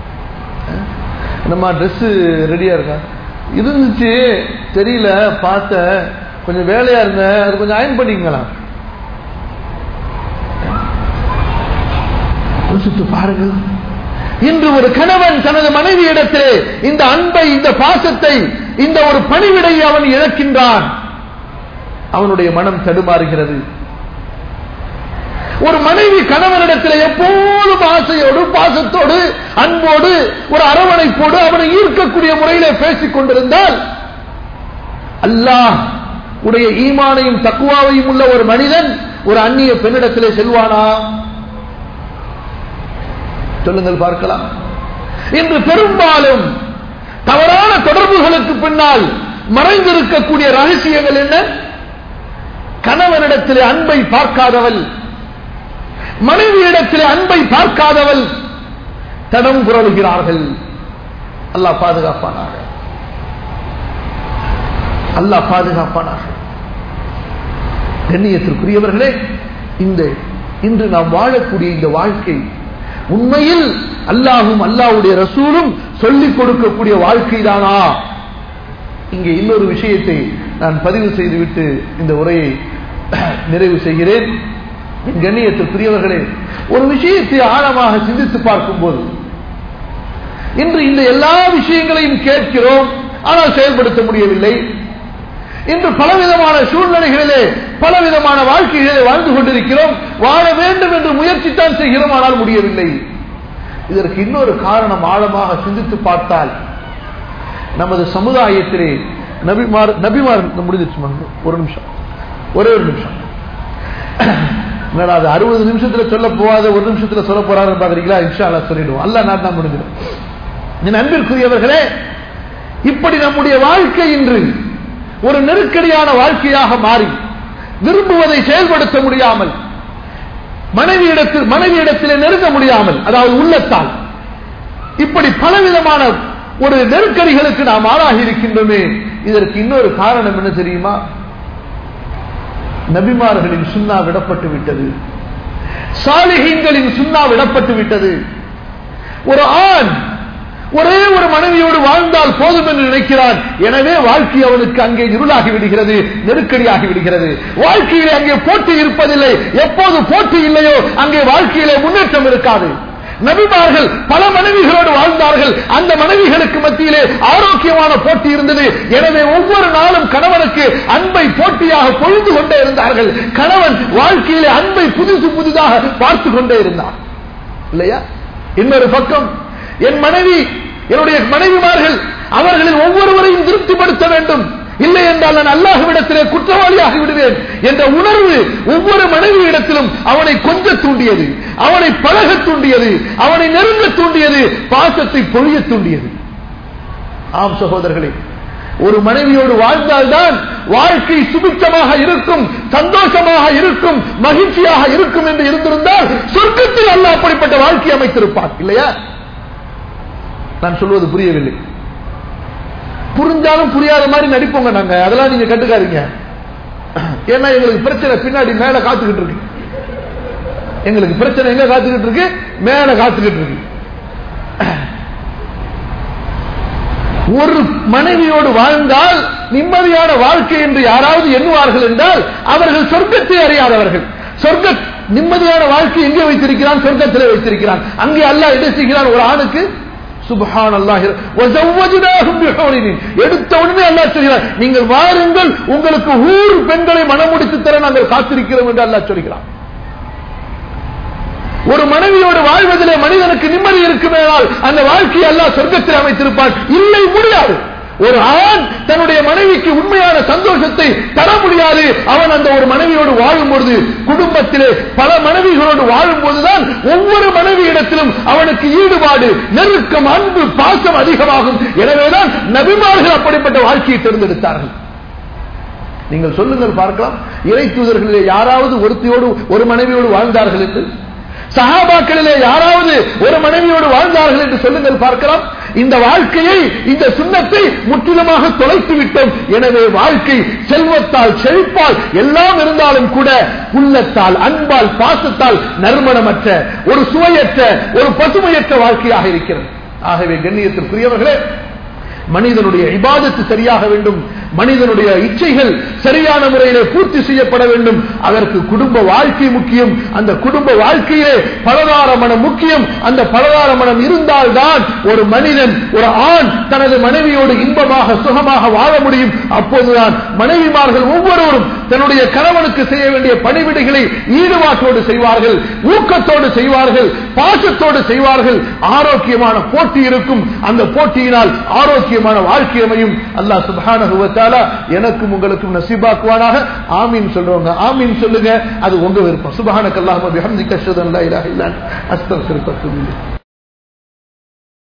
நம்ம ட்ரெஸ் ரெடியா இருக்கா இருந்துச்சு தெரியல பார்த்தேன் கொஞ்சம் வேலையா இருந்தேன் அது கொஞ்சம் அயன் பண்ணிக்கலாம் யோசித்து பாருங்கள் இன்று ஒரு கணவன் தனது மனைவி இடத்திலே இந்த அன்பை இந்த பாசத்தை இந்த ஒரு பணிவிடையை அவன் இழக்கின்றான் அவனுடைய மனம் தடுமாறுகிறது ஒரு மனைவி கணவனிடத்தில் எப்போதும் ஆசையோடு பாசத்தோடு அன்போடு ஒரு அரவணைப்போடு அவனை ஈர்க்கக்கூடிய முறையிலே பேசிக் கொண்டிருந்தால் அல்லாஹ் உடைய ஈமானையும் தக்குவாவையும் உள்ள ஒரு மனிதன் ஒரு அந்நிய பெண்ணிடத்திலே செல்வானா சொல்லுங்கள் பார்க்கலாம் இன்று பெரும்பாலும் தவறான தொடர்புகளுக்கு பின்னால் மறைந்திருக்கக்கூடிய ரகசியங்கள் என்ன கணவனிடத்திலே அன்பை பார்க்காதவள் மனைவியிடத்திலே அன்பை பார்க்காதவள் தடம் புரளுகிறார்கள் அல்லாஹ் பாதுகாப்பானாக அல்லாஹ் பாதுகாப்பானாக கண்ணியத்திற்குரியவர்களே இந்த இன்று நாம் வாழக்கூடிய இந்த வாழ்க்கை உண்மையில் அல்லாஹும் அல்லாஹுடைய ரசூலும் சொல்லிக் கொடுக்கக்கூடிய வாழ்க்கை தானா இங்கே இன்னொரு விஷயத்தை நான் பதிவு செய்துவிட்டு இந்த உரையை நிறைவு செய்கிறேன் கண்ணியத்திற்குரியவர்களே ஒரு விஷயத்தை ஆழமாக சிந்தித்து பார்க்கும்போது இன்று இந்த எல்லா விஷயங்களையும் கேட்கிறோம் ஆனால் செயல்படுத்த முடியவில்லை இன்று பலவிதமான சூழ்நிலைகளிலே பலவிதமான வாழ்க்கைகளிலே வாழ்ந்து கொண்டிருக்கிறோம் வாழ வேண்டும் என்று முயற்சித்தான் செய்கிறோம் ஆனால் முடியவில்லை இதற்கு இன்னொரு காரணம் ஆழமாக சிந்தித்து பார்த்தால் நமது சமுதாயத்திலே நபிமார் நபிமார் முடிஞ்சிச்சு ஒரு நிமிஷம் ஒரே ஒரு நிமிஷம் என்னடா அது அறுபது நிமிஷத்துல சொல்ல போகாத ஒரு நிமிஷத்துல சொல்ல போறாருன்னு பாக்குறீங்களா இன்ஷா அல்லா சொல்லிடுவோம் அல்ல நான் தான் முடிஞ்சிடும் என் அன்பிற்குரியவர்களே இப்படி நம்முடைய வாழ்க்கை இன்று ஒரு நெருக்கடியான வாழ்க்கையாக மாறி விரும்புவதை செயல்படுத்த முடியாமல் மனைவியிடத்தில் மனைவியிடத்திலே நெருங்க முடியாமல் அதாவது உள்ளத்தால் இப்படி பலவிதமான ஒரு நெருக்கடிகளுக்கு நாம் ஆளாகி இருக்கின்றோமே இதற்கு இன்னொரு காரணம் என்ன தெரியுமா நபிமார்களின் சுண்ணா விடப்பட்டு விட்டது சாலிகங்களின் சுண்ணா விடப்பட்டு விட்டது ஒரு ஆண் ஒரே ஒரு மனைவியோடு வாழ்ந்தால் போதும் என்று நினைக்கிறான் எனவே வாழ்க்கை அவனுக்கு அங்கே இருளாகி விடுகிறது நெருக்கடியாகி விடுகிறது வாழ்க்கையிலே அங்கே போட்டி இருப்பதில்லை எப்போது போட்டி இல்லையோ அங்கே வாழ்க்கையிலே முன்னேற்றம் இருக்காது நபிமார்கள் பல மனைவிகளோடு வாழ்ந்தார்கள் அந்த மனைவிகளுக்கு மத்தியிலே ஆரோக்கியமான போட்டி இருந்தது எனவே ஒவ்வொரு நாளும் கணவனுக்கு அன்பை போட்டியாக பொழுது கொண்டே இருந்தார்கள் கணவன் வாழ்க்கையிலே அன்பை புதுசு புதிதாக பார்த்து கொண்டே இருந்தார் இல்லையா இன்னொரு பக்கம் என் மனைவி என்னுடைய மனைவிமார்கள் அவர்களில் ஒவ்வொருவரையும் திருப்திப்படுத்த வேண்டும் இல்லை என்றால் நான் அல்லாஹுவிடத்திலே குற்றவாளியாகி விடுவேன் என்ற உணர்வு ஒவ்வொரு மனைவி இடத்திலும் அவனை கொஞ்ச தூண்டியது அவனை பழக தூண்டியது அவனை நெருங்க தூண்டியது பாசத்தை பொழிய தூண்டியது ஆம் சகோதரர்களே ஒரு மனைவியோடு வாழ்ந்தால்தான் வாழ்க்கை சுபிச்சமாக இருக்கும் சந்தோஷமாக இருக்கும் மகிழ்ச்சியாக இருக்கும் என்று இருந்திருந்தால் சொர்க்கத்தில் அல்ல அப்படிப்பட்ட வாழ்க்கை அமைத்திருப்பார் இல்லையா நான் சொல்வது புரியவில்லை புரிஞ்சாலும் புரியாத மாதிரி நடிப்போங்க நாங்க அதெல்லாம் நீங்க கட்டுக்காதீங்க ஏன்னா எங்களுக்கு பிரச்சனை பின்னாடி மேல காத்துக்கிட்டு இருக்கு எங்களுக்கு பிரச்சனை எங்க காத்துக்கிட்டு இருக்கு மேல காத்துக்கிட்டு இருக்கு ஒரு மனைவியோடு வாழ்ந்தால் நிம்மதியான வாழ்க்கை என்று யாராவது எண்ணுவார்கள் என்றால் அவர்கள் சொர்க்கத்தை அறியாதவர்கள் சொர்க்க நிம்மதியான வாழ்க்கை எங்கே வைத்திருக்கிறான் சொர்க்கத்திலே வைத்திருக்கிறான் அங்கே அல்லாஹ் என்ன செய்கிறான் ஒரு ஆணுக்கு சுபஹான் அல்லாஹ் எடுத்த உடனே அல்லாஹ் சொல்கிறார் நீங்கள் வாருங்கள் உங்களுக்கு ஊர் பெண்களை மனமுடித்து தர நாங்கள் காத்திருக்கிறோம் என்று அல்லாஹ் சொல்கிறான் ஒரு மனைவியோடு வாழ்வதிலே மனிதனுக்கு நிம்மதி இருக்குமேனால் அந்த வாழ்க்கையை அல்லாஹ் சொர்க்கத்தில் அமைத்திருப்பான் இல்லை முடியாது ஒரு ஆண் தன்னுடைய மனைவிக்கு உண்மையான சந்தோஷத்தை தர முடியாது அவன் அந்த ஒரு மனைவியோடு வாழும் பொழுது குடும்பத்திலே பல மனைவிகளோடு வாழும் போதுதான் ஒவ்வொரு மனைவி இடத்திலும் அவனுக்கு ஈடுபாடு நெருக்கம் அன்பு பாசம் அதிகமாகும் எனவேதான் நபிமார்கள் அப்படிப்பட்ட வாழ்க்கையை தேர்ந்தெடுத்தார்கள் நீங்கள் சொல்லுங்கள் பார்க்கலாம் இறை தூதர்களிலே யாராவது ஒருத்தியோடு ஒரு மனைவியோடு வாழ்ந்தார்கள் என்று சகாபாக்களிலே யாராவது ஒரு மனைவியோடு வாழ்ந்தார்கள் என்று சொல்லுங்கள் பார்க்கலாம் இந்த வாழ்க்கையை இந்த சுண்ணத்தை முற்றிலுமாக தொலைத்து விட்டோம் எனவே வாழ்க்கை செல்வத்தால் செழிப்பால் எல்லாம் இருந்தாலும் கூட உள்ளத்தால் அன்பால் பாசத்தால் நறுமணமற்ற ஒரு சுவையற்ற ஒரு பசுமையற்ற வாழ்க்கையாக இருக்கிறது ஆகவே கண்ணியத்திற்குரியவர்களே மனிதனுடைய இபாதத்து சரியாக வேண்டும் மனிதனுடைய இச்சைகள் சரியான முறையிலே பூர்த்தி செய்யப்பட வேண்டும் அதற்கு குடும்ப வாழ்க்கை முக்கியம் அந்த குடும்ப வாழ்க்கையிலே பலதார மனம் முக்கியம் அந்த பலதார மனம் இருந்தால்தான் ஒரு மனிதன் ஒரு ஆண் தனது மனைவியோடு இன்பமாக சுகமாக வாழ முடியும் அப்போதுதான் மனைவிமார்கள் ஒவ்வொருவரும் தன்னுடைய கணவனுக்கு செய்ய வேண்டிய பணிவிடைகளை ஈடுபாட்டோடு செய்வார்கள் ஊக்கத்தோடு செய்வார்கள் பாசத்தோடு செய்வார்கள் ஆரோக்கியமான போட்டி இருக்கும் அந்த போட்டியினால் ஆரோக்கியமான வாழ்க்கை அமையும் அல்லாஹ் சுபான எனக்கும் உங்களுக்கும் நசீபாக்குவானாக ஆமீன் சொல்றவங்க ஆமீன் சொல்லுங்க அது உங்க விருப்பம் சுபஹானக்கல்லாஹு பிஹம்திக அஷ்ஹது அன் லா இலாஹா இல்லா அன்த அஸ்தக்ஃபிருக்க வ அத்தூபு இலைக்